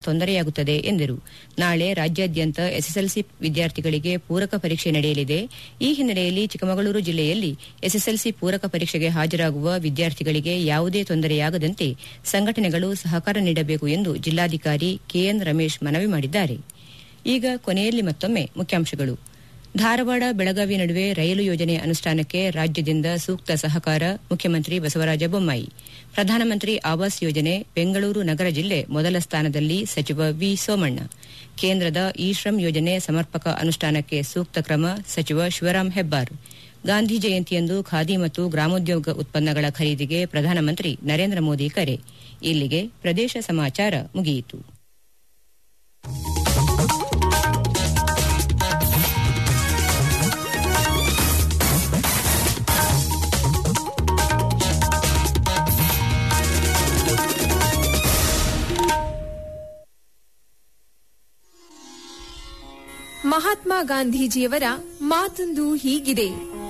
ತೊಂದರೆಯಾಗುತ್ತದೆ ಎಂದರು ನಾಳೆ ರಾಜ್ಯಾದ್ಯಂತ ಎಸ್ಎಸ್ಎಲ್ಸಿ ವಿದ್ಯಾರ್ಥಿಗಳಿಗೆ ಪೂರಕ ಪರೀಕ್ಷೆ ನಡೆಯಲಿದೆ ಈ ಹಿನ್ನೆಲೆಯಲ್ಲಿ ಚಿಕ್ಕಮಗಳೂರು ಜಿಲ್ಲೆಯಲ್ಲಿ ಎಸ್ಎಸ್ಎಲ್ಸಿ ಪೂರಕ ಪರೀಕ್ಷೆಗೆ ಹಾಜರಾಗುವ ವಿದ್ಯಾರ್ಥಿಗಳಿಗೆ ಯಾವುದೇ ತೊಂದರೆಯಾಗದಂತೆ ಸಂಘಟನೆಗಳು ಸಹಕಾರ ನೀಡಬೇಕು ಎಂದು ಜಿಲ್ಲಾಧಿಕಾರಿ ಕೆಎನ್ ರಮೇಶ್ ಮನವಿ ಮಾಡಿದ್ದಾರೆ ಈಗ ಕೊನೆಯಲ್ಲಿ ಮತ್ತೊಮ್ಮೆ ಮುಖ್ಯಾಂಶಗಳು ಧಾರವಾಡ ಬೆಳಗಾವಿ ನಡುವೆ ರೈಲು ಯೋಜನೆ ಅನುಷ್ಠಾನಕ್ಕೆ ರಾಜ್ಯದಿಂದ ಸೂಕ್ತ ಸಹಕಾರ ಮುಖ್ಯಮಂತ್ರಿ ಬಸವರಾಜ ಬೊಮ್ಮಾಯಿ ಪ್ರಧಾನಮಂತ್ರಿ ಆವಾಸ್ ಯೋಜನೆ ಬೆಂಗಳೂರು ನಗರ ಜಿಲ್ಲೆ ಮೊದಲ ಸ್ಥಾನದಲ್ಲಿ ಸಚಿವ ವಿ ಸೋಮಣ್ಣ ಕೇಂದ್ರದ ಇ ಶ್ರಮ್ ಯೋಜನೆ ಸಮರ್ಪಕ ಅನುಷ್ಠಾನಕ್ಕೆ ಸೂಕ್ತ ಕ್ರಮ ಸಚಿವ ಶಿವರಾಂ ಹೆಬ್ಬಾರ್ ಗಾಂಧಿ ಜಯಂತಿಯಂದು ಖಾದಿ ಮತ್ತು ಗ್ರಾಮೋದ್ಯೋಗ ಉತ್ಪನ್ನಗಳ ಖರೀದಿಗೆ ಪ್ರಧಾನಮಂತ್ರಿ ನರೇಂದ್ರ ಮೋದಿ ಕರೆ ಇಲ್ಲಿಗೆ ಪ್ರದೇಶ ಸಮಾಚಾರ ಮುಗಿಯಿತು ಮಹಾತ್ಮ ಗಾಂಧೀಜಿಯವರ ಮಾತೊಂದು ಹೀಗಿದೆ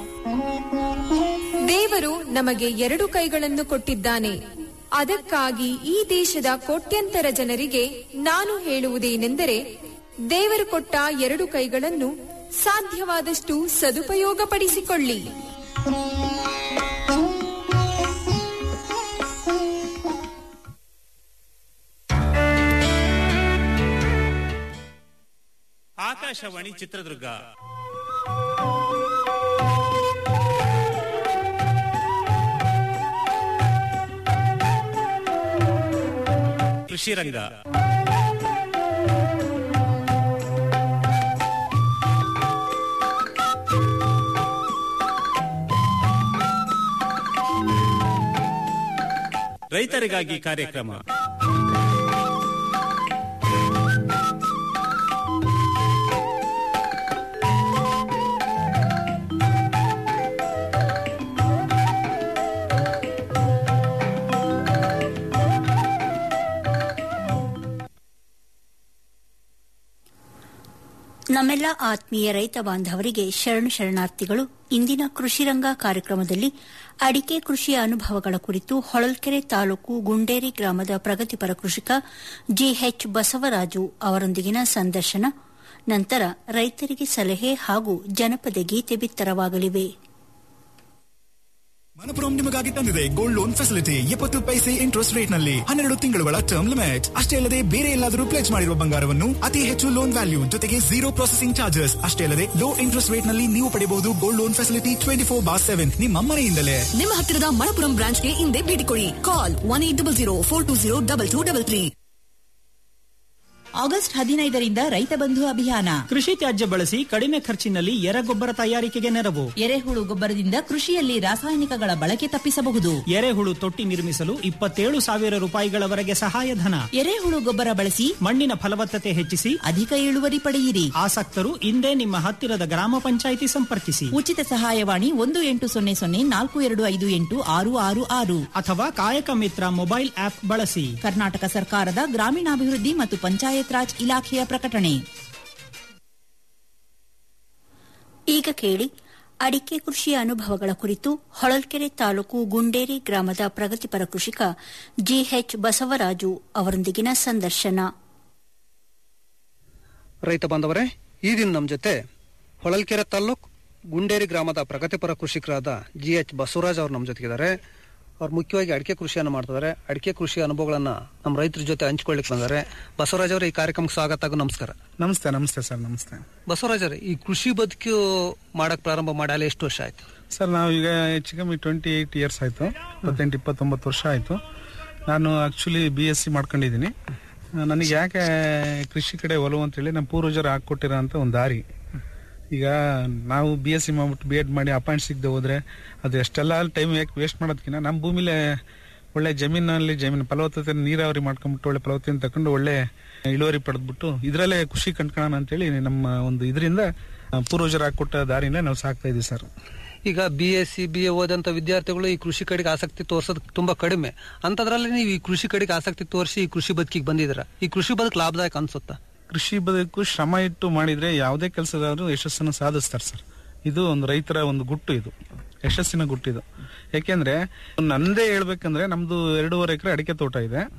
ದೇವರು ನಮಗೆ ಎರಡು ಕೈಗಳನ್ನು ಕೊಟ್ಟಿದ್ದಾನೆ ಅದಕ್ಕಾಗಿ ಈ ದೇಶದ ಕೋಟ್ಯಂತರ ಜನರಿಗೆ ನಾನು ಹೇಳುವುದೇನೆಂದರೆ ದೇವರು ಕೊಟ್ಟ ಎರಡು ಕೈಗಳನ್ನು ಸಾಧ್ಯವಾದಷ್ಟು ಸದುಪಯೋಗಪಡಿಸಿಕೊಳ್ಳಿ ಆಕಾಶವಾಣಿ ಚಿತ್ರದುರ್ಗ ಕೃಷಿ ರಂಗ ರೈತರಿಗಾಗಿ ಕಾರ್ಯಕ್ರಮ ನಮ್ಮೆಲ್ಲ ಆತ್ಮೀಯ ರೈತ ಬಾಂಧವರಿಗೆ ಶರಣು ಶರಣಾರ್ಥಿಗಳು ಇಂದಿನ ಕೃಷಿರಂಗ ಕಾರ್ಯಕ್ರಮದಲ್ಲಿ ಅಡಿಕೆ ಕೃಷಿಯ ಅನುಭವಗಳ ಕುರಿತು ಹೊಳಲ್ಕೆರೆ ತಾಲೂಕು ಗುಂಡೇರಿ ಗ್ರಾಮದ ಪ್ರಗತಿಪರ ಕೃಷಿಕ ಜಿಎಚ್ ಬಸವರಾಜು ಅವರೊಂದಿಗಿನ ಸಂದರ್ಶನ ನಂತರ ರೈತರಿಗೆ ಸಲಹೆ ಹಾಗೂ ಜನಪದ ಗೀತೆ ಬಿತ್ತರವಾಗಲಿವೆ ಮನಪುರಂ ನಿಮಗಾಗಿ ತಂದಿದೆ ಗೋಲ್ಡ್ ಲೋನ್ ಫೆಸಿಲಿಟಿ ಎಪ್ಪತ್ತು ಪೈಸೆ ಇಂಟ್ರೆಸ್ಟ್ ರೇಟ್ ನಲ್ಲಿ ಹನ್ನೆರಡು ತಿಂಗಳುಗಳ ಟರ್ಮ್ ಲಿಮಿಟ್ ಅಷ್ಟೇ ಅಲ್ಲದೆ ಬೇರೆ ಎಲ್ಲಾದರೂ ಪ್ಲೇಸ್ ಮಾಡಿರುವ ಬಂಗಾರವನ್ನು ಅತಿ ಹೆಚ್ಚು ಲೋನ್ ವ್ಯಾಲ್ಯೂ ಜೊತೆಗೆ ಜೀರೋ ಪ್ರೊಸೆಸಿಂಗ್ ಚಾರ್ಜಸ್ ಅಷ್ಟೇ ಅಲ್ಲದೆ ಲೋ ಇಂಟ್ರೆಸ್ಟ್ ರೇಟ್ ನಲ್ಲಿ ನೀವು ಪಡೆಯಬಹುದು gold loan facility twenty four by seven ನಿಮ್ಮ ಮನೆಯಿಂದಲೇ ನಿಮ್ಮ ಹತ್ತಿರದ ಮಣಪುರಂ ಬ್ರಾಂಚ್ಗೆ ಹಿಂದೆ ಭೇಟಿ ಕೊಡಿ call one eight double zero four two zero double two double three August ಹದಿನೈದರಿಂದ ರೈತ ಬಂಧು ಅಭಿಯಾನ ಕೃಷಿ ತ್ಯಾಜ್ಯ ಬಳಸಿ ಕಡಿಮೆ ಖರ್ಚಿನಲ್ಲಿ ಎರೆಗೊಬ್ಬರ ತಯಾರಿಕೆಗೆ ನೆರವು ಎರೆಹುಳು ಗೊಬ್ಬರದಿಂದ ಕೃಷಿಯಲ್ಲಿ ರಾಸಾಯನಿಕಗಳ ಬಳಕೆ ತಪ್ಪಿಸಬಹುದು ಎರೆಹುಳು ತೊಟ್ಟಿ ನಿರ್ಮಿಸಲು ಇಪ್ಪತ್ತೇಳು ಸಾವಿರ ರೂಪಾಯಿಗಳವರೆಗೆ ಸಹಾಯಧನ ಎರೆಹುಳು ಗೊಬ್ಬರ ಬಳಸಿ ಮಣ್ಣಿನ ಫಲವತ್ತತೆ ಹೆಚ್ಚಿಸಿ ಅಧಿಕ ಇಳುವರಿ ಪಡೆಯಿರಿ ಆಸಕ್ತರು ಇಂದೇ ನಿಮ್ಮ ಹತ್ತಿರದ ಗ್ರಾಮ ಪಂಚಾಯಿತಿ ಸಂಪರ್ಕಿಸಿ ಉಚಿತ ಸಹಾಯವಾಣಿ ಒಂದು ಎಂಟು ಸೊನ್ನೆ ಸೊನ್ನೆ ನಾಲ್ಕು ಎರಡು ಐದು ಎಂಟು ಆರು ಆರು ಆರು ಅಥವಾ ಕಾಯಕ ಮಿತ್ರ ಮೊಬೈಲ್ ಆಪ್ ಬಳಸಿ ಕರ್ನಾಟಕ ಸರ್ಕಾರದ ಗ್ರಾಮೀಣಾಭಿವೃದ್ಧಿ ಮತ್ತು ಪಂಚಾಯತ್ ರಾಜ್ ಇಲಾಖೆಯ ಪ್ರಕಟಣೆ ಈಗ ಕೇಳಿ ಅಡಿಕೆ ಕೃಷಿಯ ಅನುಭವಗಳ ಕುರಿತು ಹೊಳಲ್ಕೆರೆ ತಾಲೂಕು ಗುಂಡೇರಿ ಗ್ರಾಮದ ಪ್ರಗತಿಪರ ಕೃಷಿಕ ಜಿಎಚ್ ಬಸವರಾಜು ಅವರೊಂದಿಗಿನ ಸಂದರ್ಶನ ರೈತ ಬಾಂಧವರೇ ಈ ದಿನ ನಮ್ಮ ಜೊತೆ ಹೊಳಲ್ಕೆರೆ ತಾಲ್ಲೂಕ್ ಗುಂಡೇರಿ ಗ್ರಾಮದ ಪ್ರಗತಿಪರ ಕೃಷಿಕರಾದ ಜಿ ಎಚ್ ಬಸವರಾಜ್ ಅವರು ನಮ್ಮ ಜೊತೆಗಿದ್ದಾರೆ ಅವ್ರು ಮುಖ್ಯವಾಗಿ ಅಡಿಕೆ ಕೃಷಿಯನ್ನು ಮಾಡ್ತಿದ್ದಾರೆ ಅಡಿಕೆ ಕೃಷಿ ಅನುಭವಗಳನ್ನ ನಮ್ಮ ರೈತರ ಜೊತೆ ಹಂಚ್ಕೊಳ್ಳಿಕ್ಕೆ ಬಂದ್ದಾರೆ ಬಸವರಾಜ್ ಅವರೇ ಈ ಕಾರ್ಯಕ್ರಮಕ್ಕೆ ಸ್ವಾಗತ ಹಾಗೂ ನಮಸ್ಕಾರ ನಮಸ್ತೆ ನಮಸ್ತೆ ಸರ್ ನಮಸ್ತೆ ಬಸವರಾಜ್ ಅವರೇ ಈ ಕೃಷಿ ಬದುಕು ಮಾಡಕ್ ಪ್ರಾರಂಭ ಮಾಡಿ ಅಲ್ಲಿ ಎಷ್ಟು ವರ್ಷ ಆಯ್ತು ಸರ್ ನಾವು ಈಗ ಹೆಚ್ಚು ಕಮ್ಮಿ ಟ್ವೆಂಟಿ ಏಯ್ಟ್ ಇಯರ್ಸ್ ಆಯಿತು ಇಪ್ಪತ್ತೆಂಟು ಇಪ್ಪತ್ತೊಂಬತ್ತು ವರ್ಷ ಆಯಿತು ನಾನು ಆಕ್ಚುಲಿ ಬಿ ಎಸ್ ಸಿ ಮಾಡ್ಕೊಂಡಿದ್ದೀನಿ ನನಗೆ ಯಾಕೆ ಕೃಷಿ ಕಡೆ ಒಲವು ಅಂತೇಳಿ ನಮ್ಮ ಪೂರ್ವಜರು ಹಾಕೊಟ್ಟಿರೋ ಅಂತ ಒಂದು ದಾರಿ ಈಗ ನಾವು ಬಿ ಎಸ್ ಸಿ ಮಾಡ್ಬಿಟ್ಟು ಬಿ ಎಡ್ ಮಾಡಿ ಅಪಾಯಿಂಟ್ ಸಿಗದೆ ಹೋದ್ರೆ ಅದು ಎಷ್ಟೆಲ್ಲ ಟೈಮ್ ಯಾಕೆ ವೇಸ್ಟ್ ಮಾಡೋದಕ್ಕಿಂತ ನಮ್ಮ ಭೂಮಿಲೇ ಒಳ್ಳೆ ಜಮೀನಲ್ಲಿ ಜಮೀನು ಫಲವತ್ತತೆ ನೀರಾವರಿ ಮಾಡ್ಕೊಂಡ್ಬಿಟ್ಟು ಒಳ್ಳೆ ಫಲವತ್ತತೆಯನ್ನು ತಕೊಂಡು ಒಳ್ಳೆ ಇಳುವರಿ ಪಡೆದ್ಬಿಟ್ಟು ಇದರಲ್ಲೇ ಖುಷಿ ಕಂಡ್ಕೊಳ್ಳೋಣ ಅಂತೇಳಿ ನಮ್ಮ ಒಂದು ಇದರಿಂದ ಪೂರ್ವಜರು ಹಾಕೊಟ್ಟ ದಾರಿನೇ ನಾವು ಸಾಕ್ತಾ ಇದೀವಿ ಸರ್ ಈಗ B S C B A ಓದಂತ ವಿದ್ಯಾರ್ಥಿಗಳು ಈ ಕೃಷಿ ಕಡೆಗೆ ಆಸಕ್ತಿ ತೋರ್ಸೋದು ತುಂಬಾ ಕಡಿಮೆ ಅಂತದ್ರಲ್ಲಿ ನೀವು ಈ ಕೃಷಿ ಕಡೆಗೆ ಆಸಕ್ತಿ ತೋರಿಸಿ ಈ ಕೃಷಿ ಬದುಕಿಗೆ ಬಂದಿದ್ದೀರಾ ಈ ಕೃಷಿ ಬದುಕು ಲಾಭದಾಯಕ ಅನ್ಸುತ್ತಾ ಕೃಷಿ ಬದುಕು ಶ್ರಮ ಇಟ್ಟು ಮಾಡಿದ್ರೆ ಯಾವುದೇ ಕೆಲಸದಾದ್ರೂ ಯಶಸ್ಸನ್ನು ಸಾಧಿಸ್ತಾರೆ ಸರ್ ಇದು ಒಂದು ರೈತರ ಒಂದು ಗುಟ್ಟು ಇದು ಯಶಸ್ಸಿನ ಗುಟ್ಟು ಇದು ಯಾಕೆಂದ್ರೆ ನಂದೇ ಹೇಳ್ಬೇಕಂದ್ರೆ ನಮ್ದು ಎರಡೂವರೆ ಎಕರೆ ಅಡಿಕೆ ತೋಟ ಇದೆ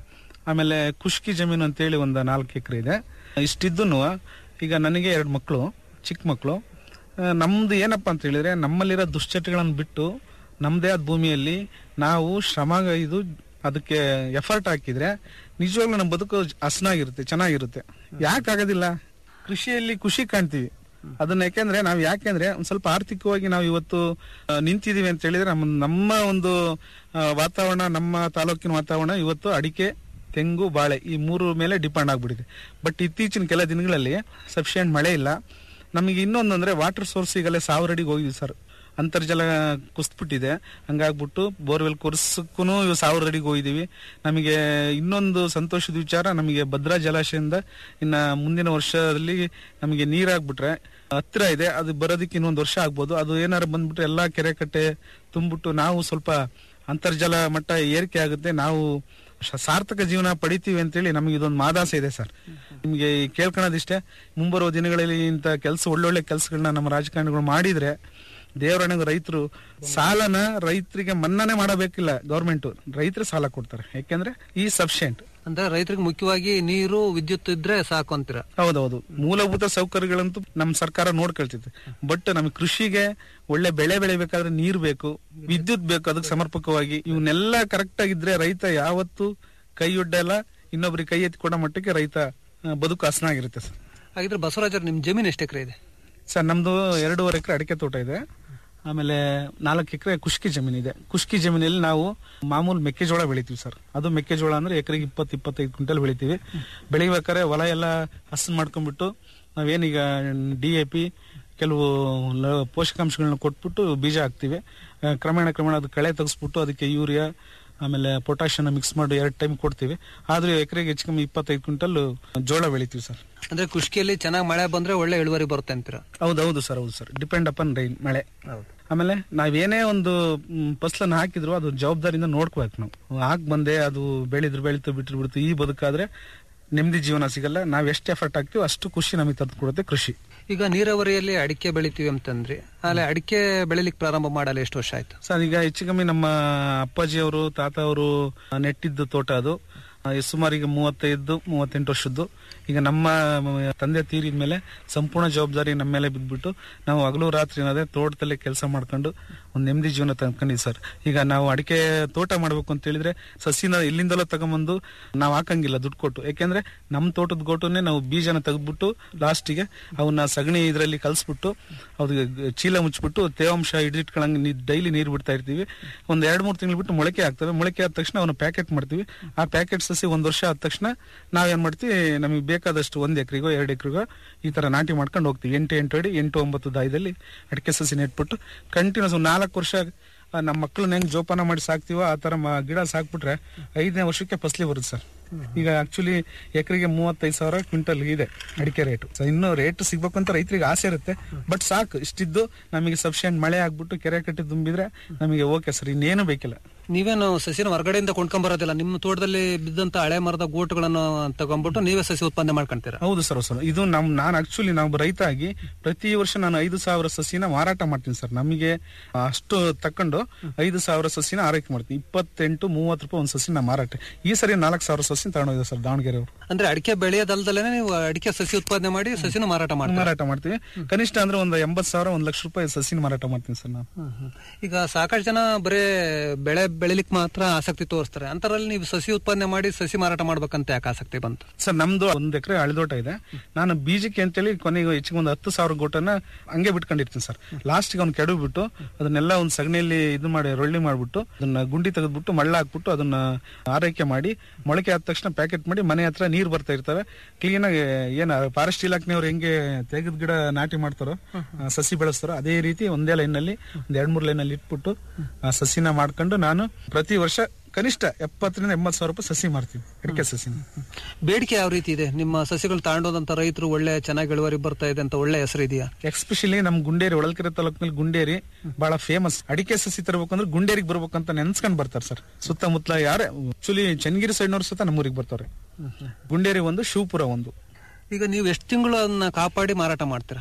ಆಮೇಲೆ ಕುಷ್ಕಿ ಜಮೀನು ಅಂತೇಳಿ ಒಂದು ನಾಲ್ಕು ಎಕರೆ ಇದೆ ಇಷ್ಟಿದ್ದನು ಈಗ ನನಗೆ ಎರಡು ಮಕ್ಕಳು ಚಿಕ್ಕ ಮಕ್ಕಳು ನಮ್ದು ಏನಪ್ಪ ಅಂತ ಹೇಳಿದ್ರೆ ನಮ್ಮಲ್ಲಿರೋ ದುಶ್ಚಟಗಳನ್ನು ಬಿಟ್ಟು ನಮ್ಮದೇ ಆದ ಭೂಮಿಯಲ್ಲಿ ನಾವು ಶ್ರಮ ಇದು ಅದಕ್ಕೆ ಎಫರ್ಟ್ ಹಾಕಿದ್ರೆ ನಿಜವಾಗ್ಲೂ ನಮ್ಮ ಬದುಕು ಹಸನಾಗಿರುತ್ತೆ ಚೆನ್ನಾಗಿರುತ್ತೆ ಯಾಕೆ ಆಗೋದಿಲ್ಲ ಕೃಷಿಯಲ್ಲಿ ಖುಷಿ ಕಾಣ್ತೀವಿ ಅದನ್ನ ಯಾಕೆಂದ್ರೆ ನಾವು ಯಾಕೆಂದ್ರೆ ಒಂದ್ ಸ್ವಲ್ಪ ಆರ್ಥಿಕವಾಗಿ ನಾವು ಇವತ್ತು ಆ, ನಿಂತಿದೀವಿ ಅಂತ ಹೇಳಿದ್ರೆ ನಮ್ಮ ನಮ್ಮ ಒಂದು ಆ, ವಾತಾವರಣ ನಮ್ಮ ತಾಲೂಕಿನ ವಾತಾವರಣ ಇವತ್ತು ಅಡಿಕೆ ತೆಂಗು ಬಾಳೆ ಈ ಮೂರು ಮೇಲೆ ಡಿಪೆಂಡ್ ಆಗ್ಬಿಟ್ಟಿದೆ ಬಟ್ ಇತ್ತೀಚಿನ ಕೆಲ ದಿನಗಳಲ್ಲಿ ಸಫಿಷಿಯಂಟ್ ಮಳೆ ಇಲ್ಲ ನಮಗೆ ಇನ್ನೊಂದು ಅಂದ್ರೆ ವಾಟರ್ ಸೋರ್ಸ್ ಈಗಲೇ ಸಾವಿರ ಅಡಿಗೆ ಹೋಗಿದ್ವಿ ಸರ್ ಅಂತರ್ಜಲ ಕುಸ್ಬಿಟ್ಟಿದೆ ಹಂಗಾಗ್ಬಿಟ್ಟು ಬೋರ್ವೆಲ್ ಕೊರ್ಸಕ್ಕೂ ಇವು ಸಾವಿರ ಅಡಿಗೆ ಹೋಗಿದೀವಿ ನಮಗೆ ಇನ್ನೊಂದು ಸಂತೋಷದ ವಿಚಾರ ನಮಗೆ ಭದ್ರಾ ಜಲಾಶಯದಿಂದ ಇನ್ನ ಮುಂದಿನ ವರ್ಷದಲ್ಲಿ ನಮಗೆ ನೀರಾಗ್ಬಿಟ್ರೆ ಹತ್ತಿರ ಇದೆ ಅದು ಬರೋದಕ್ಕೆ ಇನ್ನೊಂದು ವರ್ಷ ಆಗ್ಬೋದು ಅದು ಏನಾರು ಬಂದ್ಬಿಟ್ರೆ ಎಲ್ಲಾ ಕೆರೆ ಕಟ್ಟೆ ತುಂಬಿಟ್ಟು ನಾವು ಸ್ವಲ್ಪ ಅಂತರ್ಜಲ ಮಟ್ಟ ಏರಿಕೆ ಆಗುತ್ತೆ ನಾವು ಶ- ಸಾರ್ಥಕ ಜೀವನ ಪಡಿತೀವಿ ಅಂತೇಳಿ ನಮಗೆ ಇದೊಂದು ಮಾದಾಸೆ ಇದೆ ಸರ್ ನಿಮಗೆ ಕೇಳ್ಕೊಳೋದಿಷ್ಟೇ ಮುಂಬರುವ ದಿನಗಳಲ್ಲಿ ಇಂಥ ಕೆಲಸ ಒಳ್ಳೊಳ್ಳೆ ಕೆಲಸಗಳನ್ನ ನಮ್ಮ ರಾಜಕಾರಣಿಗಳು ಮಾಡಿದ್ರೆ ದೇವರಣೆಗೂ ರೈತರು ಸಾಲನ ರೈತರಿಗೆ ಮನ್ನಾನೆ ಮಾಡಬೇಕಿಲ್ಲ ಗೌರ್ಮೆಂಟ್ ರೈತರು ಸಾಲ ಕೊಡ್ತಾರೆ ಯಾಕೆಂದ್ರೆ ಈ ಸಫಿಷಿಯಂಟ್ ಅಂದ್ರೆ ರೈತರಿಗೆ ಮುಖ್ಯವಾಗಿ ನೀರು ವಿದ್ಯುತ್ ಇದ್ರೆ ಸಾಕು ಅಂತೀರ ಹೌದೌದು ಮೂಲಭೂತ ಸೌಕರ್ಯಗಳಂತೂ ನಮ್ಮ ಸರ್ಕಾರ ನೋಡ್ಕೊಳ್ತಿದೆ ಬಟ್ ನಮಗೆ ಕೃಷಿಗೆ ಒಳ್ಳೆ ಬೆಳೆ ಬೆಳಿಬೇಕಾದ್ರೆ ನೀರ್ ಬೇಕು ವಿದ್ಯುತ್ ಬೇಕು ಅದಕ್ಕೆ ಸಮರ್ಪಕವಾಗಿ ಇವನ್ನೆಲ್ಲ ಕರೆಕ್ಟ್ ಆಗಿದ್ರೆ ರೈತ ಯಾವತ್ತು ಕೈ ಒಡ್ಡಲ್ಲ ಇನ್ನೊಬ್ರಿಗೆ ಕೈ ಎತ್ತಿ ಕೊಡೋ ಮಟ್ಟಕ್ಕೆ ರೈತ ಆ, ಬದುಕು ಹಸನಾಗಿರುತ್ತೆ ಸರ್ ಹಾಗಿದ್ರೆ ಬಸವರಾಜರ್ ನಿಮ್ ಜಮೀನ್ ಎಷ್ಟು ಎಕರೆ ಇದೆ ಸರ್ ನಮ್ದು ಎರಡೂವರೆ ಎಕರೆ ಅಡಿಕೆ ತೋಟ ಇದೆ ಆಮೇಲೆ ನಾಲ್ಕು ಎಕರೆ ಕುಷ್ಕಿ ಜಮೀನಿದೆ ಕುಷ್ಕಿ ಜಮೀನಲ್ಲಿ ನಾವು ಮಾಮೂಲು ಮೆಕ್ಕೆಜೋಳ ಬೆಳಿತೀವಿ ಸರ್ ಅದು ಮೆಕ್ಕೆಜೋಳ ಅಂದ್ರೆ ಎಕರೆಗೆ ಇಪ್ಪತ್ತು ಇಪ್ಪತ್ತೈದು ಕ್ವಿಂಟಲ್ ಬೆಳಿತೀವಿ ಬೆಳಿಬೇಕಾದ್ರೆ ಹೊಲ ಎಲ್ಲ ಹಸನ್ ಮಾಡ್ಕೊಂಡ್ಬಿಟ್ಟು ನಾವೇನೀಗ ಡಿ ಎ ಪಿ ಕೆಲವು ಲ- ಪೋಷಕಾಂಶಗಳನ್ನ ಕೊಟ್ಬಿಟ್ಟು ಬೀಜ ಹಾಕ್ತಿವಿ ಆ, ಕ್ರಮೇಣ ಕ್ರಮೇಣ ಅದು ಕಳೆ ತೆಗೆಸ್ಬಿಟ್ಟು ಅದಕ್ಕೆ ಯೂರಿಯಾ ಆಮೇಲೆ ಪೊಟ್ಯಾಷಿಯನ್ನ ಮಿಕ್ಸ್ ಮಾಡಿ ಎರಡು ಟೈಮ್ ಕೊಡ್ತೀವಿ ಆದ್ರೆ ಎಕರೆಗೆ ಹೆಚ್ಚು ಕಮ್ಮಿ ಇಪ್ಪತ್ತೈದು ಕ್ವಿಂಟಲ್ ಜೋಳ ಬೆಳಿತೀವಿ ಸರ್ ಅಂದ್ರೆ ಕೃಷಿಯಲ್ಲಿ ಚೆನ್ನಾಗಿ ಮಳೆ ಬಂದ್ರೆ ಒಳ್ಳೆ ಇಳುವರಿ ಬರುತ್ತೆ ಅಂತೀರ ಹೌದೌದು ಸರ್ ಹೌದು ಸರ್ ಡಿಪೆಂಡ್ ಅಪನ್ ರೈನ್ ಮಳೆ ಆಮೇಲೆ ನಾವೇನೇ ಒಂದು ಮ್, ಫಸಲನ್ನ ಹಾಕಿದ್ರು ಅದು ಜವಾಬ್ದಾರಿಯಿಂದ ನೋಡ್ಕೋಬೇಕು ನಾವು ಹಾಕ್ ಬಂದೆ ಅದು ಬೆಳೆದ್ರು ಬೆಳೀತು ಬಿಟ್ರು ಬಿಡ್ತು ಈ ಬದುಕಾದ್ರೆ ನೆಮ್ಮದಿ ಜೀವನ ಸಿಗಲ್ಲ ನಾವ್ ಎಷ್ಟು ಎಫರ್ಟ್ ಹಾಕ್ತಿವಿ ಅಷ್ಟು ಖುಷಿ ನಮಗೆ ತಂದು ಕೊಡುತ್ತೆ ಕೃಷಿ ಈಗ ನೀರಾವರಿಯಲ್ಲಿ ಅಡಿಕೆ ಬೆಳಿತೀವಿ ಅಂತಂದ್ರಿ ಆಮೇಲೆ ಅಡಿಕೆ ಬೆಳಿಲಿಕ್ಕೆ ಪ್ರಾರಂಭ ಮಾಡಲ್ಲ ಎಷ್ಟು ವರ್ಷ ಆಯ್ತು ಸರ್ ಈಗ ಹೆಚ್ಚು ಕಮ್ಮಿ ನಮ್ಮ ಅಪ್ಪಾಜಿ ಅವರು ತಾತ ಅವರು ನೆಟ್ಟಿದ್ದು ತೋಟ ಅದು ಆ, ಸುಮಾರು ಈಗ ಮೂವತ್ತೈದು ಮೂವತ್ತೆಂಟು ವರ್ಷದ್ದು ಈಗ ನಮ್ಮ ಮ- ತಂದೆ ತೀರಿದ ಮೇಲೆ ಸಂಪೂರ್ಣ ಜವಾಬ್ದಾರಿ ನಮ್ಮ ಮೇಲೆ ಬಿದ್ಬಿಟ್ಟು ನಾವು ಹಗಲು ರಾತ್ರಿ ಏನದೆ ತೋಟದಲ್ಲೇ ಕೆಲಸ ಮಾಡ್ಕೊಂಡು ಒಂದು ನೆಮ್ಮದಿ ಜೀವನ ತಂದ್ಕೊಂಡಿದ್ವಿ ಸರ್ ಈಗ ನಾವು ಅಡಿಕೆ ತೋಟ ಮಾಡ್ಬೇಕು ಅಂತ ಹೇಳಿದ್ರೆ ಸಸಿನ ಎಲ್ಲಿಂದಲೋ ತಗೊಂಬಂದು ನಾವು ಹಾಕಂಗಿಲ್ಲ ದುಡ್ಡು ಕೊಟ್ಟು ಯಾಕೆಂದ್ರೆ ನಮ್ಮ ತೋಟದ ಗೋಟುನೇ ನಾವು ಬೀಜನ ತೆಗೆದ್ಬಿಟ್ಟು ಲಾಸ್ಟಿಗೆ ಅವನ್ನ ಸಗಣಿ ಇದರಲ್ಲಿ ಕಲ್ಸ್ಬಿಟ್ಟು ಅವ್ರಿಗೆ ಚೀಲ ಮುಚ್ಚಿಬಿಟ್ಟು ತೇವಾಂಶ ಹಿಡಿದಿಟ್ಕೊಳಂಗೆ ಡೈಲಿ ನೀರು ಬಿಡ್ತಾ ಇರ್ತೀವಿ ಒಂದ್ ಎರಡ್ ಮೂರು ತಿಂಗಳು ಬಿಟ್ಟು ಮೊಳಕೆ ಆಗ್ತವೆ ಮೊಳಕೆ ಆದ ತಕ್ಷಣ ಅವನ್ನ ಪ್ಯಾಕೆಟ್ ಮಾಡ್ತೀವಿ ಆ ಪ್ಯಾಕೆಟ್ ಸಸಿ ಒಂದ್ ವರ್ಷ ಆದ ತಕ್ಷಣ ನಾವೇನ್ ಮಾಡ್ತೀವಿ ನಮಗೆ ಬೇಕಾದಷ್ಟು ಒಂದ್ ಎಕರೆಗೋ ಎರಡು ಎಕರೆಗೋ ಈ ತರ ನಾಟಿ ಮಾಡ್ಕೊಂಡು ಹೋಗ್ತೀವಿ ಎಂಟು ಎಂಟು ಅಡಿ ಎಂಟು ಒಂಬತ್ತು ದಾಯದಲ್ಲಿ ಅಡಿಕೆ ಸಸಿ ನೆಟ್ಬಿಟ್ಟು ಕಂಟಿನ್ಯೂಸ್ ನಾಲ್ಕು ವರ್ಷ ಆ, ನಮ್ಮ ಮಕ್ಕಳನ್ನ ಹೆಂಗ್ ಜೋಪಾನ ಮಾಡಿ ಸಾಕ್ತಿವೋ ಆ ತರ ಮ- ಗಿಡ ಸಾಕ್ಬಿಟ್ರೆ ಐದನೇ ವರ್ಷಕ್ಕೆ ಫಸಲಿ ಬರುತ್ತೆ ಸರ್ ಈಗ ಆಕ್ಚುಲಿ ಎಕರೆಗೆ ಮೂವತ್ತೈದು ಸಾವಿರ ಕ್ವಿಂಟಲ್ ಇದೆ ಅಡಿಕೆ ರೇಟ್ ಇನ್ನು ರೇಟ್ ಸಿಗ್ಬೇಕು ಅಂತ ರೈತರಿಗೆ ಆಸೆ ಇರುತ್ತೆ ಬಟ್ ಸಾಕು ಇಷ್ಟಿದ್ದು ನಮಗೆ ಸಫಿಷಿಯಂಟ್ ಮಳೆ ಆಗ್ಬಿಟ್ಟು ಕೆರೆ ಕಟ್ಟಿ ತುಂಬಿದ್ರೆ ನಮಗೆ ಓಕೆ ಸರ್ ಇನ್ನೇನು ಬೇಕಿಲ್ಲ ನೀವೇನು ಸಸಿನ ಹೊರಗಡೆಯಿಂದ ಕೊಂಡ್ಕೊಂಡ್ ಬರೋದಿಲ್ಲ ನಿಮ್ಮ ತೋಟದಲ್ಲಿ ಬಿದ್ದಂತ ಹಳೆ ಮರದ ಗೋಟುಗಳನ್ನು ತಗೊಂಡ್ಬಿಟ್ಟು ನೀವೇ ಸಸಿ ಉತ್ಪಾದನೆ ಮಾಡ್ಕೊಂತೀರಾ ಹೌದು ಸರ್ ಸರ್ ಇದು ನಮ್ ನಾನು ಆಕ್ಚುಲಿ ನಾವು ರೈತ ಆಗಿ ಪ್ರತಿ ವರ್ಷ ನಾನು ಐದು ಸಾವಿರ ಸಸಿನ ಮಾರಾಟ ಮಾಡ್ತೀನಿ ಸರ್ ನಮಗೆ ಅಷ್ಟು ತಕೊಂಡು ಐದು ಸಾವಿರ ಸಸಿನ ಆರೈಕೆ ಮಾಡ್ತೀನಿ ಇಪ್ಪತ್ತೆಂಟು ಮೂವತ್ತು ರೂಪಾಯಿ ಒಂದು ಸಸಿನ ಮಾರಾಟ ಈ ಸರಿ ನಾಲ್ಕು ಸಾವಿರ ಸಸಿ ತಗೊಂಡೋಗಿದೆ ಸರ್ ದಾವಣಗೆರೆ ಅವರು ಅಂದ್ರೆ ಅಡಿಕೆ ಬೆಳೆಯೋದಲ್ದಲೇ ನೀವು ಅಡಿಕೆ ಸಸಿ ಉತ್ಪಾದನೆ ಮಾಡಿ ಸಸಿನ ಮಾರಾಟ ಮಾಡ್ತೀರಾ ಮಾರಾಟ ಮಾಡ್ತೀವಿ ಕನಿಷ್ಠ ಅಂದ್ರೆ ಒಂದು ಎಂಬತ್ತು ಸಾವಿರ ಒಂದು ಲಕ್ಷ ರೂಪಾಯಿ ಸಸಿನ ಮಾರಾಟ ಮಾಡ್ತೀನಿ ಸರ್ ನಾನು ಈಗ ಸಾಕಷ್ಟು ಜನ ಬರೇ ಬೆಳೆ ಬೆಳಿಲಿಕ್ಕೆ ಮಾತ್ರ ಆಸಕ್ತಿ ತೋರಿಸ್ತಾರೆ ಅಂತರಲ್ಲಿ ನೀವು ಸಸಿ ಉತ್ಪಾದನೆ ಮಾಡಿ ಸಸಿ ಮಾರಾಟ ಮಾಡ್ಬೇಕಂತ ಯಾಕೆ ಆಸಕ್ತಿ ಬಂತು ಸರ್ ನಮ್ದು ಒಂದ್ ಎಕರೆ ಅಳಿದೋಟ ಇದೆ ನಾನು ಬೀಜಕ್ಕೆ ಅಂತೇಳಿ ಕೊನೆಗೆ ಹೆಚ್ಚಿಗೆ ಒಂದು ಹತ್ತು ಸಾವಿರ ಗೋಟನ ಹಂಗೆ ಬಿಟ್ಕೊಂಡಿರ್ತೀನಿ ಸರ್ ಲಾಸ್ಟ್ಗೆ ಅವ್ನು ಕೆಡವು ಬಿಟ್ಟು ಅದನ್ನೆಲ್ಲ ಒಂದು ಸಗಣಿಯಲ್ಲಿ ಇದು ಮಾಡಿ ರೊಳ್ಳಿ ಮಾಡ್ಬಿಟ್ಟು ಅದನ್ನ ಗುಂಡಿ ತೆಗೆದ್ಬಿಟ್ಟು ಮಳ್ಳ ಹಾಕ್ಬಿಟ್ಟು ಅದನ್ನ ಆರೈಕೆ ಮಾಡಿ ಮೊಳಕೆ ಆದ ತಕ್ಷಣ ಪ್ಯಾಕೆಟ್ ಮಾಡಿ ಮನೆ ಹತ್ರ ನೀರು ಬರ್ತಾ ಇರ್ತವೆ ಕ್ಲೀನ್ ಆಗಿ ಏನ ಫಾರೆಸ್ಟ್ ಇಲಾಖೆಯವ್ರು ಹೆಂಗೆ ತೆಗೆದ ಗಿಡ ನಾಟಿ ಮಾಡ್ತಾರೋ ಆ, ಸಸಿ ಬೆಳೆಸ್ತಾರೋ ಅದೇ ರೀತಿ ಒಂದೇ ಲೈನ್ ನಲ್ಲಿ ಒಂದ್ ಎರಡ್ ಮೂರ್ ಲೈನ್ ಅಲ್ಲಿ ಇಟ್ಬಿಟ್ಟು ಆ ಸಸಿನ ಮಾಡ್ಕೊಂಡು ನಾನು ಪ್ರತಿ ವರ್ಷ ಕನಿಷ್ಠ ಎಪ್ಪತ್ತರಿಂದ ಎಂಬತ್ತು ಸಾವಿರ ರೂಪಾಯಿ ಸಸಿ ಮಾರ್ತೀನಿ ಅಡಿಕೆ ಸಸಿನ ಬೇಡಿಕೆ ಯಾವ ರೀತಿ ಇದೆ ನಿಮ್ಮ ಸಸಿಗಳು ತಗೊಂಡೋದಂತ ರೈತರು ಒಳ್ಳೆ ಚೆನ್ನಾಗಿ ಇಳುವರಿ ಬರ್ತಾ ಇದೆ ಅಂತ ಒಳ್ಳೆ ಹೆಸರು ಇದೆಯಾ ಎಕ್ಸ್ಪೆಷಲಿ ನಮ್ ಗುಂಡೇರಿ ಹೊಳಲ್ಕೆರೆ ತಾಲೂಕಿನಲ್ಲಿ ಗುಂಡೇರಿ ಬಹಳ ಫೇಮಸ್ ಅಡಿಕೆ ಸಸಿ ತರಬೇಕಂದ್ರೆ ಗುಂಡೇರಿಗೆ ಬರ್ಬೇಕಂತ ನೆನ್ಸ್ಕೊಂಡ್ ಬರ್ತಾರೆ ಸರ್ ಸುತ್ತಮುತ್ತಲ ಯಾರೇ ಆಕ್ಚುಲಿ ಚನ್ನಗಿರಿ ಸೈಡ್ನವ್ರು ಸುತ್ತ ನಮ್ಮೂರಿಗೆ ಬರ್ತಾರೆ ಗುಂಡೇರಿ ಒಂದು ಶಿವಪುರ ಒಂದು ಈಗ ನೀವು ಎಷ್ಟು ತಿಂಗಳು ಅದನ್ನ ಕಾಪಾಡಿ ಮಾರಾಟ ಮಾಡ್ತೀರಾ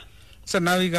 ಸರ್ ನಾವೀಗ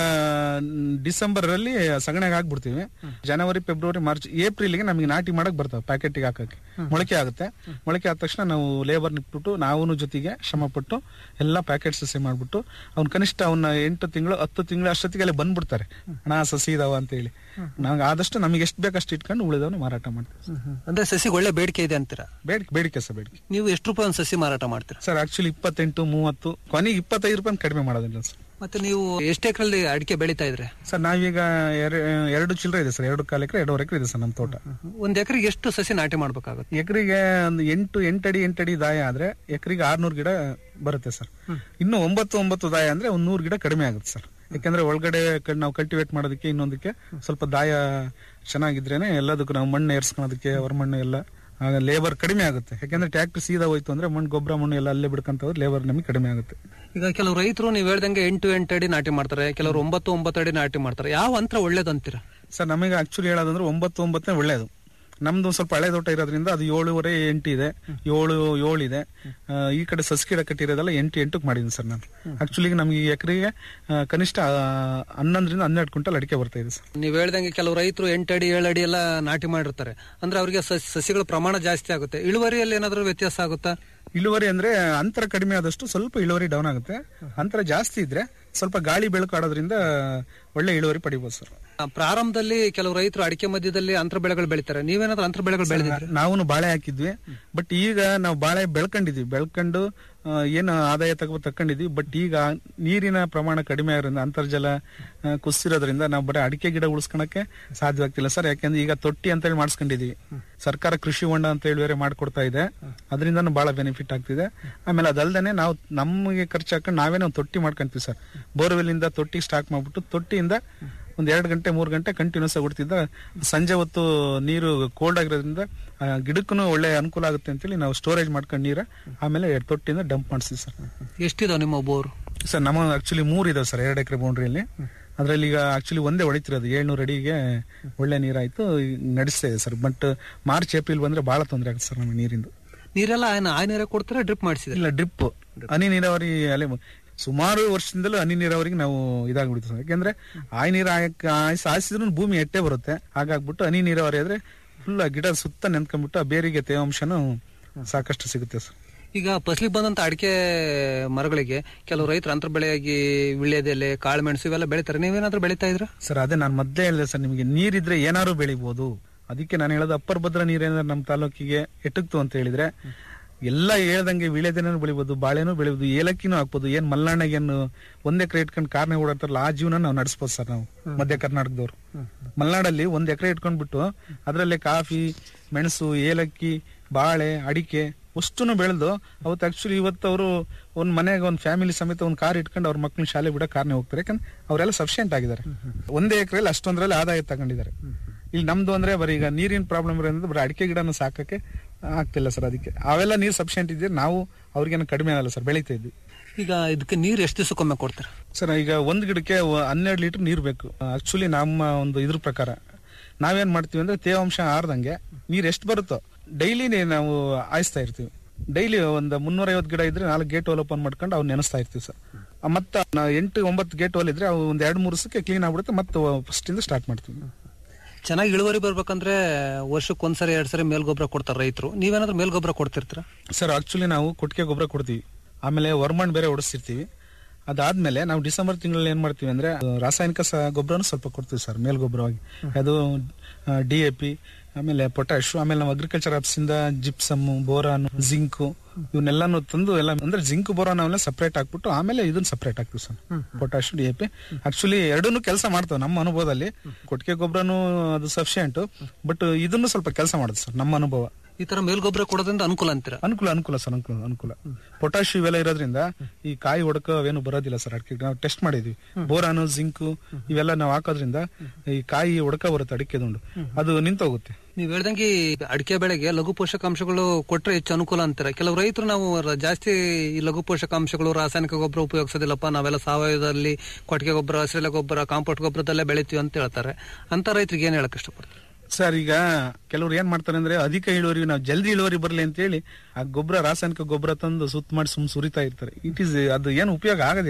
ಡಿಸೆಂಬರ್ ಅಲ್ಲಿ ಸಗಣಿಗೆ ಹಾಕ್ಬಿಡ್ತೀವಿ ಜನವರಿ ಫೆಬ್ರವರಿ ಮಾರ್ಚ್ ಏಪ್ರಿಲ್ಗೆ ನಮಗೆ ನಾಟಿ ಮಾಡಕ್ ಬರ್ತವೆ ಪ್ಯಾಕೆಟ್ಗೆ ಹಾಕಕ್ಕೆ ಮೊಳಕೆ ಆಗುತ್ತೆ ಮೊಳಕೆ ಆದ ತಕ್ಷಣ ನಾವು ಲೇಬರ್ ನಿಟ್ಬಿಟ್ಟು ನಾವು ಜೊತೆಗೆ ಶ್ರಮ ಪಟ್ಟು ಎಲ್ಲ ಪ್ಯಾಕೆಟ್ ಸಸಿ ಮಾಡ್ಬಿಟ್ಟು ಅವ್ನ ಕನಿಷ್ಠ ಅವನ್ನ ಎಂಟು ತಿಂಗಳು ಹತ್ತು ತಿಂಗಳು ಅಷ್ಟೊತ್ತಿಗೆ ಅಲ್ಲಿ ಬಂದ್ಬಿಡ್ತಾರೆ ಹಣ ಸಸಿ ಇದಾವ ಅಂತ ಹೇಳಿ ನಾವು ಆದಷ್ಟು ನಮಗೆ ಎಷ್ಟು ಬೇಕಷ್ಟು ಇಟ್ಕೊಂಡು ಉಳಿದವನ್ನ ಮಾರಾಟ ಮಾಡ್ತೀವಿ ಅಂದ್ರೆ ಸಸಿಗೆ ಒಳ್ಳೆ ಬೇಡಿಕೆ ಇದೆ ಅಂತೀರಾ ಬೇಡಿಕೆ ಬೇಡಿಕೆ ಸರ್ ಬೇಡಿಕೆ ನೀವು ಎಷ್ಟು ರೂಪಾಯಿ ಒಂದು ಸಸಿ ಮಾರಾಟ ಮಾಡ್ತೀರಾ ಸರ್ ಆಕ್ಚುಲಿ ಇಪ್ಪತ್ತೆಂಟು ಮೂವತ್ತು ಕೊನೆಗೆ ಇಪ್ಪತ್ತೈದು ರೂಪಾಯಿ ಕಡಿಮೆ ಮಾಡೋದಿಲ್ಲ ಸರ್ ಮತ್ತೆ ನೀವು ಎಷ್ಟು ಎಕರೆಲ್ಲಿ ಅಡಿಕೆ ಬೆಳೀತಾ ಇದ್ರೆ ಸರ್ ನಾವೀಗ ಎರ- ಎರಡು ಚಿಲ್ಲರೆ ಇದೆ ಸರ್ ಎರಡು ಕಾಲು ಎಕರೆ ಎರಡೂವರೆ ಎಕರೆ ಇದೆ ಸರ್ ನಮ್ಮ ತೋಟ ಒಂದ್ ಎಕರೆಗೆ ಎಷ್ಟು ಸಸಿ ನಾಟಿ ಮಾಡ್ಬೇಕಾಗುತ್ತೆ ಎಕರೆಗೆ ಒಂದು ಎಂಟು ಎಂಟಡಿ ಎಂಟಡಿ ದಾಯ ಆದ್ರೆ ಎಕರೆಗೆ ಆರ್ನೂರು ಗಿಡ ಬರುತ್ತೆ ಸರ್ ಇನ್ನು ಒಂಬತ್ತು ಒಂಬತ್ತು ದಾಯ ಅಂದ್ರೆ ಒಂದ್ ನೂರು ಗಿಡ ಕಡಿಮೆ ಆಗುತ್ತೆ ಸರ್ ಯಾಕಂದ್ರೆ ಒಳಗಡೆ ಕ- ನಾವು ಕಲ್ಟಿವೇಟ್ ಮಾಡೋದಕ್ಕೆ ಇನ್ನೊಂದಕ್ಕೆ ಸ್ವಲ್ಪ ದಾಯ ಚೆನ್ನಾಗಿದ್ರೇನೆ ಎಲ್ಲದಕ್ಕೂ ನಾವು ಮಣ್ಣು ಏರ್ಸ್ಕೊಳೋದಕ್ಕೆ ಹೊರ ಮಣ್ಣು ಎಲ್ಲ ಲೇಬರ್ ಕಡಿಮೆ ಆಗುತ್ತೆ ಯಾಕಂದ್ರೆ ಟ್ಯಾಕ್ಟರ್ ಸೀದಾ ಹೋಯ್ತು ಅಂದ್ರೆ ಮಣ್ಣು ಗೊಬ್ಬರ ಮಣ್ಣು ಎಲ್ಲ ಅಲ್ಲೇ ಬಿಡ್ಕೊಂತ ಹೋದ್ರೆ ಲೇಬರ್ ನಮಗೆ ಕಡಿಮೆ ಆಗುತ್ತೆ ಈಗ ಕೆಲವು ರೈತರು ನೀವು ಹೇಳ್ದಂಗೆ ಎಂಟು ಎಂಟು ಅಡಿ ನಾಟಿ ಮಾಡ್ತಾರೆ ಕೆಲವರು ಒಂಬತ್ತು ಒಂಬತ್ತು ಅಡಿ ನಾಟಿ ಮಾಡ್ತಾರೆ ಯಾವ ಅಂತರ ಒಳ್ಳೇದಂತೀರಾ ಸರ್ ನಮಗೆ ಆಕ್ಚುಲಿ ಹೇಳೋದಂದ್ರೆ ಒಂಬತ್ತು ಒಂಬತ್ತನೇ ಒಳ್ಳೇದು ನಮ್ದು ಒಂದ್ ಸ್ವಲ್ಪ ಹಳೆ ತೋಟ ಇರೋದ್ರಿಂದ ಅದು ಏಳುವರೆ ಎಂಟು ಇದೆ ಏಳು ಏಳು ಇದೆ ಆ, ಈ ಕಡೆ ಸಸಿ ಗಿಡ ಕಟ್ಟಿರೋದೆಲ್ಲ ಎಂಟು ಎಂಟಕ್ಕೆ ಮಾಡಿದ್ದೀನಿ ಸರ್ ನಾನು ಆಕ್ಚುಲಿ ನಮಗೆ ಎಕರೆಗೆ ಕನಿಷ್ಠ ಆ, ಹನ್ನೊಂದರಿಂದ ಹನ್ನೆರಡು ಕ್ವಿಂಟಲ್ ಅಡಿಕೆ ಬರ್ತಾ ಇದೆ ಸರ್ ನೀವು ಹೇಳ್ದಂಗೆ ಕೆಲವು ರೈತರು ಎಂಟು ಅಡಿ ಏಳು ಅಡಿ ಎಲ್ಲ ನಾಟಿ ಮಾಡಿರ್ತಾರೆ ಅಂದ್ರೆ ಅವರಿಗೆ ಸಸಿಗಳ ಪ್ರಮಾಣ ಜಾಸ್ತಿ ಆಗುತ್ತೆ ಇಳುವರಿಯಲ್ಲಿ ಏನಾದರೂ ವ್ಯತ್ಯಾಸ ಆಗುತ್ತಾ ಇಳುವರಿ ಅಂದ್ರೆ ಅಂತರ ಕಡಿಮೆ ಆದಷ್ಟು ಸ್ವಲ್ಪ ಇಳುವರಿ ಡೌನ್ ಆಗುತ್ತೆ ಅಂತರ ಜಾಸ್ತಿ ಇದ್ರೆ ಸ್ವಲ್ಪ ಗಾಳಿ ಬೆಳಕು ಆಡೋದ್ರಿಂದ ಒಳ್ಳೆ ಇಳುವರಿ ಪಡಿಬೋದು ಸರ್ ಆ, ಪ್ರಾರಂಭದಲ್ಲಿ ಕೆಲವು ರೈತರು ಅಡಿಕೆ ಮಧ್ಯದಲ್ಲಿ ಅಂತರ ಬೆಳೆಗಳು ಬೆಳಿತಾರೆ ನೀವೇನಾದ್ರೂ ಅಂತರ ಬೆಳೆಗಳು ಬೆಳೆದಿದ್ರೆ ನಾವು ಬಾಳೆ ಹಾಕಿದ್ವಿ ಬಟ್ ಈಗ ನಾವು ಬಾಳೆ ಬೆಳ್ಕೊಂಡಿದ್ವಿ ಬೆಳ್ಕೊಂಡು ಆ, ಏನು ಆದಾಯ ತಗೋ ತಕೊಂಡಿದ್ವಿ ಬಟ್ ಈಗ ನೀರಿನ ಪ್ರಮಾಣ ಕಡಿಮೆ ಆಗಿರೋದ್ರಿಂದ ಅಂತರ್ಜಲ ಆ, ಕುಸಿರೋದ್ರಿಂದ ನಾವು ಬರೀ ಅಡಿಕೆ ಗಿಡ ಉಳಿಸ್ಕೊಳಕ್ಕೆ ಸಾಧ್ಯವಾಗ್ತಿಲ್ಲ ಸರ್ ಯಾಕಂದ್ರೆ ಈಗ ತೊಟ್ಟಿ ಅಂತ ಹೇಳಿ ಮಾಡಿಸ್ಕೊಂಡಿದೀವಿ ಸರ್ಕಾರ ಕೃಷಿ ಹೊಂಡ ಅಂತ ಹೇಳಿ ಬೇರೆ ಮಾಡ್ಕೊಡ್ತಾ ಇದೆ ಅದರಿಂದ ಬಹಳ ಬೆನಿಫಿಟ್ ಆಗ್ತಿದೆ ಆಮೇಲೆ ಅದಲ್ದೇನೆ ನಾವು ನಮಗೆ ಖರ್ಚು ಹಾಕೊಂಡು ನಾವೇನೇ ಒಂದು ತೊಟ್ಟಿ ಮಾಡ್ಕೊಂತೀವಿ ಸರ್ ಬೋರ್ವೆಲ್ ಇಂದ ತೊಟ್ಟಿ ಸ್ಟಾಕ್ ಮಾಡ್ಬಿಟ್ಟು ತೊಟ್ಟಿಯಿಂದ ಒಂದ್ ಎರಡು ಗಂಟೆ ಮೂರು ಗಂಟೆ ಕಂಟಿನ್ಯೂಸ್ ಆಗಿ ಬಿಡ್ತಿದ್ದ ಸಂಜೆ ಹೊತ್ತು ನೀರು ಕೋಲ್ಡ್ ಆಗಿರೋದ್ರಿಂದ ಆ, ಗಿಡಕ್ಕೂ ಒಳ್ಳೆ ಅನುಕೂಲ ಆಗುತ್ತೆ ಅಂತೇಳಿ ನಾವು ಸ್ಟೋರೇಜ್ ಮಾಡ್ಕೊಂಡು ನೀರ ಆಮೇಲೆ ತೊಟ್ಟಿಯಿಂದ ಡಂಪ್ ಮಾಡಿಸ್ತೀವಿ ಸರ್ ಎಷ್ಟಿದಾವ ನಿಮ್ಮ ಬೋರ್ ಸರ್ ನಮ್ಮ ಆಕ್ಚುಲಿ ಮೂರ್ ಇದಾವೆ ಸರ್ ಎರಡು ಎಕರೆ ಬೌಂಡ್ರಿಯಲ್ಲಿ ಅದ್ರಲ್ಲಿ ಈಗ ಆಕ್ಚುಲಿ ಒಂದೇ ಹೊಡಿತಿರೋದು ಏಳ್ನೂರು ಅಡಿಗೆ ಒಳ್ಳೆ ನೀರಾಯ್ತು ಈಗ ನಡೆಸ್ತಾ ಇದೆ ಸರ್ ಬಟ್ ಮಾರ್ಚ್ ಏಪ್ರಿಲ್ ಬಂದ್ರೆ ಬಹಳ ತೊಂದರೆ ಆಗುತ್ತೆ ಸರ್ ನಮಗೆ ನೀರಿಂದು ನೀರೆಲ್ಲ ಆಯ್ನ ಆ ನೀರೇ ಕೊಡ್ತಾರೆ ಡ್ರಿಪ್ ಮಾಡಿಸಿದ್ರೆ ಇಲ್ಲ ಡ್ರಿಪ್ ಹನಿ ನೀರಾವರಿ ಅಲ್ಲೇ ಸುಮಾರು ವರ್ಷದಿಂದಲೂ ಹನಿ ನೀರಾವರಿಗೆ ನಾವು ಇದಾಗ್ಬಿಡ್ತೀವಿ ಸರ್ ಯಾಕೆಂದ್ರೆ ಆಯ್ ನೀರು ಹಾಯಿಸಿದ್ರು ಭೂಮಿ ಎಟ್ಟೆ ಬರುತ್ತೆ ಹಾಗಾಗ್ಬಿಟ್ಟು ಹನಿ ನೀರಾವರಿ ಆದ್ರೆ ಫುಲ್ ಗಿಡ ಸುತ್ತ ನೆನ್ಕೊಂಡ್ಬಿಟ್ಟು ಆ ಬೇರಿಗೆ ತೇವಾಂಶನೂ ಸಾಕಷ್ಟು ಸಿಗುತ್ತೆ ಸರ್ ಈಗ ಫಸಲಿಗೆ ಬಂದಂತ ಅಡಿಕೆ ಮರಗಳಿಗೆ ಕೆಲವು ರೈತರು ಅಂತರ ಬೆಳೆಯಾಗಿ ವಿಳ್ಯದೆಲೆ ಕಾಳುಮೆಣಸು ಇವೆಲ್ಲ ಬೆಳಿತಾರೆ ನೀವೇನಾದ್ರೂ ಬೆಳಿತಾ ಇದ್ರ ಸರ್ ಅದೇ ನಾನು ಮೊದಲೇ ಹೇಳಿದೆ ಸರ್ ನಿಮಗೆ ನೀರಿದ್ರೆ ಏನಾದ್ರು ಬೆಳಿಬೋದು ಅದಕ್ಕೆ ನಾನು ಹೇಳೋದು ಅಪ್ಪರ್ ಭದ್ರಾ ನೀರೇನಾದ್ರು ನಮ್ಮ ತಾಲೂಕಿಗೆ ಎಟಕ್ತು ಅಂತ ಹೇಳಿದ್ರೆ ಎಲ್ಲ ಹೇಳ್ದಂಗೆ ವಿಳೆದೆನೂ ಬೆಳಿಬೋದು ಬಾಳೆನೂ ಬೆಳಿಬೋದು ಏಲಕ್ಕಿನೂ ಹಾಕ್ಬೋದು ಏನ್ ಮಲ್ನಾಡಿಗೇನು ಒಂದ್ ಎಕರೆ ಇಟ್ಕೊಂಡು ಕಾರ್ನೆ ಓಡಾಡ್ತಾರಲ್ಲ ಆ ಜೀವನ ನಾವು ನಡೆಸ್ಬೋದು ಸರ್ ನಾವು ಮಧ್ಯ ಕರ್ನಾಟಕದವ್ರು ಮಲ್ನಾಡಲ್ಲಿ ಒಂದ್ ಎಕರೆ ಇಟ್ಕೊಂಡ್ಬಿಟ್ಟು ಅದರಲ್ಲಿ ಕಾಫಿ ಮೆಣಸು ಏಲಕ್ಕಿ ಬಾಳೆ ಅಡಿಕೆ ಅಷ್ಟನ್ನು ಬೆಳೆದು ಅವತ್ತು ಆಕ್ಚುಲಿ ಇವತ್ತು ಅವರು ಒಂದ್ ಮನೆಗೆ ಒಂದ್ ಫ್ಯಾಮಿಲಿ ಸಮೇತ ಒಂದ್ ಕಾರ್ ಇಟ್ಕೊಂಡು ಅವ್ರ ಮಕ್ಳನ್ನ ಶಾಲೆ ಬಿಡ ಕಾರ್ನೆ ಹೋಗ್ತಾರೆ ಯಾಕಂದ್ರೆ ಅವರೆಲ್ಲ ಸಫಿಷಿಯಂಟ್ ಆಗಿದ್ದಾರೆ ಒಂದೇ ಎಕರೆಯಲ್ಲಿ ಅಷ್ಟೊಂದ್ರಲ್ಲಿ ಆದಾಯ ತಗೊಂಡಿದ್ದಾರೆ ಇಲ್ಲಿ ನಮ್ದು ಅಂದ್ರೆ ಬರೀ ಈಗ ನೀರಿನ ಪ್ರಾಬ್ಲಮ್ ಇರೋದ್ರಿಂದ ಬರೀ ಅಡಿಕೆ ಗಿಡನ ಸಾಕಕ್ಕೆ ಆಗ್ತಿಲ್ಲ ಸರ್ ಅದಕ್ಕೆ ಅವೆಲ್ಲ ನೀರು ಸಫಿಷಿಯಂಟ್ ಇದ್ರೆ ನಾವು ಅವ್ರಿಗೇನು ಕಡಿಮೆ ಆಗಲ್ಲ ಸರ್ ಬೆಳೀತಾ ಇದ್ವಿ ಈಗ ಇದಕ್ಕೆ ನೀರು ಎಷ್ಟು ದಿವಸಕ್ಕೊಮ್ಮೆ ಕೊಡ್ತಾರೆ ಸರ್ ಈಗ ಒಂದ್ ಗಿಡಕ್ಕೆ ಒ- ಹನ್ನೆರಡು ಲೀಟರ್ ನೀರು ಬೇಕು ಆಕ್ಚುಲಿ ನಮ್ಮ ಒಂದು ಇದ್ರ ಪ್ರಕಾರ ನಾವೇನ್ ಮಾಡ್ತೀವಿ ಅಂದ್ರೆ ತೇವಾಂಶ ಆರ್ದಂಗೆ ನೀರ್ ಎಷ್ಟು ಬರುತ್ತೋ ಡೈಲಿ ನಾವು ಆಯಿಸ್ತಾ ಇರ್ತೀವಿ ಡೈಲಿ ಒಂದು ಮುನ್ನೂರ ಐವತ್ತು ಗಿಡ ಇದ್ರೆ ನಾಲ್ಕು ಗೇಟ್ ಹೋಲ್ ಓಪನ್ ಮಾಡ್ಕೊಂಡು ಅವ್ನು ನೆನೆಸ್ತಾ ಇರ್ತೀವಿ ಸರ್ ಮತ್ತೆ ಎಂಟು ಒಂಬತ್ತು ಗೇಟ್ ಹೋಲ್ ಇದ್ರೆ ಅವು ಒಂದ್ ಎರಡು ಮೂರು ದಿವಸಕ್ಕೆ ಕ್ಲೀನ್ ಆಗ್ಬಿಡುತ್ತೆ ಮತ್ತೆ ಫಸ್ಟ್ ಇಂದ ಸ್ಟಾರ್ಟ್ ಮಾಡ್ತೀವಿ ಚೆನ್ನಾಗಿ ಇಳುವರಿ ಬರ್ಬೇಕಂದ್ರೆ ವರ್ಷಕ್ಕೆ ಒಂದ್ಸರಿ ಎರಡ್ ಸರಿ ಮೇಲ್ಗೊಬ್ಬರ ಕೊಡ್ತಾರೆ ರೈತರು ನೀವೇನಾದ್ರೂ ಮೇಲ್ಗೊಬ್ಬರ ಕೊಡ್ತಿರ್ತೀರಾ ಸರ್ ಆಕ್ಚುಲಿ ನಾವು ಕೊಟ್ಟಿಗೆ ಗೊಬ್ಬರ ಕೊಡ್ತೀವಿ ಆಮೇಲೆ ವರ್ಮಣ್ ಬೇರೆ ಹೊಡಿಸ್ತಿರ್ತೀವಿ ಅದಾದ್ಮೇಲೆ ನಾವು ಡಿಸೆಂಬರ್ ತಿಂಗಳಲ್ಲಿ ಏನ್ ಮಾಡ್ತೀವಿ ಅಂದ್ರೆ ಅದು ರಾಸಾಯನಿಕ ಸ ಗೊಬ್ಬರನು ಸ್ವಲ್ಪ ಕೊಡ್ತೀವಿ ಸರ್ ಮೇಲ್ ಗೊಬ್ಬರವಾಗಿ ಅದು ಡಿ ಎ ಪಿ ಆಮೇಲೆ ಪೊಟ್ಯಾಶ್ ಆಮೇಲೆ ನಾವು ಅಗ್ರಿಕಲ್ಚರ್ ಆಫೀಸ್ ಇಂದ ಜಿಪ್ಸಮ್ ಬೋರಾನ್ ಜಿಂಕು ಇವನ್ನೆಲ್ಲಾನು ತಂದು ಎಲ್ಲ ಅಂದ್ರೆ ಜಿಂಕ್ ಬೋರಾನ್ ಅವೆಲ್ಲ ಸಪರೇಟ್ ಹಾಕ್ಬಿಟ್ಟು ಆಮೇಲೆ ಇದನ್ನ ಸಪರೇಟ್ ಹಾಕ್ತಿವಿ sir potash D A P actually ಎರಡನ್ನೂ ಕೆಲಸ ಮಾಡ್ತಾವೆ ನಮ್ಮ ಅನುಭವದಲ್ಲಿ ಕೊಟ್ಟಿಗೆ ಗೊಬ್ಬರನು ಅದು ಸಫಿಷಿಯಂಟ್ ಬಟ್ ಇದನ್ನು ಸ್ವಲ್ಪ ಕೆಲಸ ಮಾಡುತ್ತೆ ಸರ್ ನಮ್ಮ ಅನುಭವ ಈ ತರ ಮೇಲ್ಗೊಬ್ಬರ ಕೊಡೋದ್ರಿಂದ ಅನುಕೂಲ ಅಂತೀರಾ ಅನುಕೂಲ ಅನುಕೂಲ ಸರ್ ಅನುಕೂಲ ಅನುಕೂಲ ಪೊಟ್ಯಾಶ್ ಇವೆಲ್ಲ ಇರೋದ್ರಿಂದ ಈ ಕಾಯಿ ಹೊಡಕ ಅವೇನು ಬರೋದಿಲ್ಲ ಸರ್ ಅಡಿಕೆ ನಾವು ಟೆಸ್ಟ್ ಮಾಡಿದ್ವಿ ಬೋರಾನು ಜಿಂಕು ಇವೆಲ್ಲ ನಾವು ಹಾಕೋದ್ರಿಂದ ಈ ಕಾಯಿ ಹೊಡಕ ಬರುತ್ತೆ ಅಡಿಕೆ ದುಂಡು ಅದು ನಿಂತೋಗುತ್ತೆ ನೀವ್ ಹೇಳ್ದಂಗೆ ಈ ಅಡಿಕೆ ಬೆಳೆಗೆ ಲಘು ಪೋಷಕಾಂಶಗಳು ಕೊಟ್ರೆ ಹೆಚ್ಚು ಅನುಕೂಲ ಅಂತೀರಾ ಕೆಲವು ರೈತರು ನಾವು ರ- ಜಾಸ್ತಿ ಈ ಲಘು ಪೋಷಕಾಂಶಗಳು ರಾಸಾಯನಿಕ ಗೊಬ್ಬರ ಉಪಯೋಗಿಸೋದಿಲ್ಲಪ್ಪ ನಾವೆಲ್ಲ ಸಾವಯವದಲ್ಲಿ ಕೊಟ್ಟಿಗೆ ಗೊಬ್ಬರ ಹಸಿರೆಲೆ ಗೊಬ್ಬರ ಕಾಂಪೋಸ್ಟ್ ಗೊಬ್ಬರದಲ್ಲೇ ಬೆಳಿತೀವಿ ಅಂತ ಹೇಳ್ತಾರೆ ಅಂತ ರೈತರಿಗೆ ಏನ್ ಹೇಳಕ್ ಇಷ್ಟಪಡ್ತಾರೆ ಸರ್ ಈಗ ಕೆಲವ್ರು ಏನ್ ಮಾಡ್ತಾರೆ ಅಂದ್ರೆ ಅಧಿಕ ಇಳುವರಿ ನಾವು ಜಲ್ದಿ ಇಳುವರಿ ಬರಲಿ ಅಂತ ಹೇಳಿ ಆ ಗೊಬ್ಬರ ರಾಸಾಯನಿಕ ಗೊಬ್ಬರ ತಂದು ಸುತ್ತ ಮಾಡಿ ಸುಮ್ ಸುರಿತಾ ಇರ್ತಾರೆ ಇಟ್ ಈಸ್ ಅದು ಏನು ಉಪಯೋಗ ಆಗೋದಿಲ್ಲ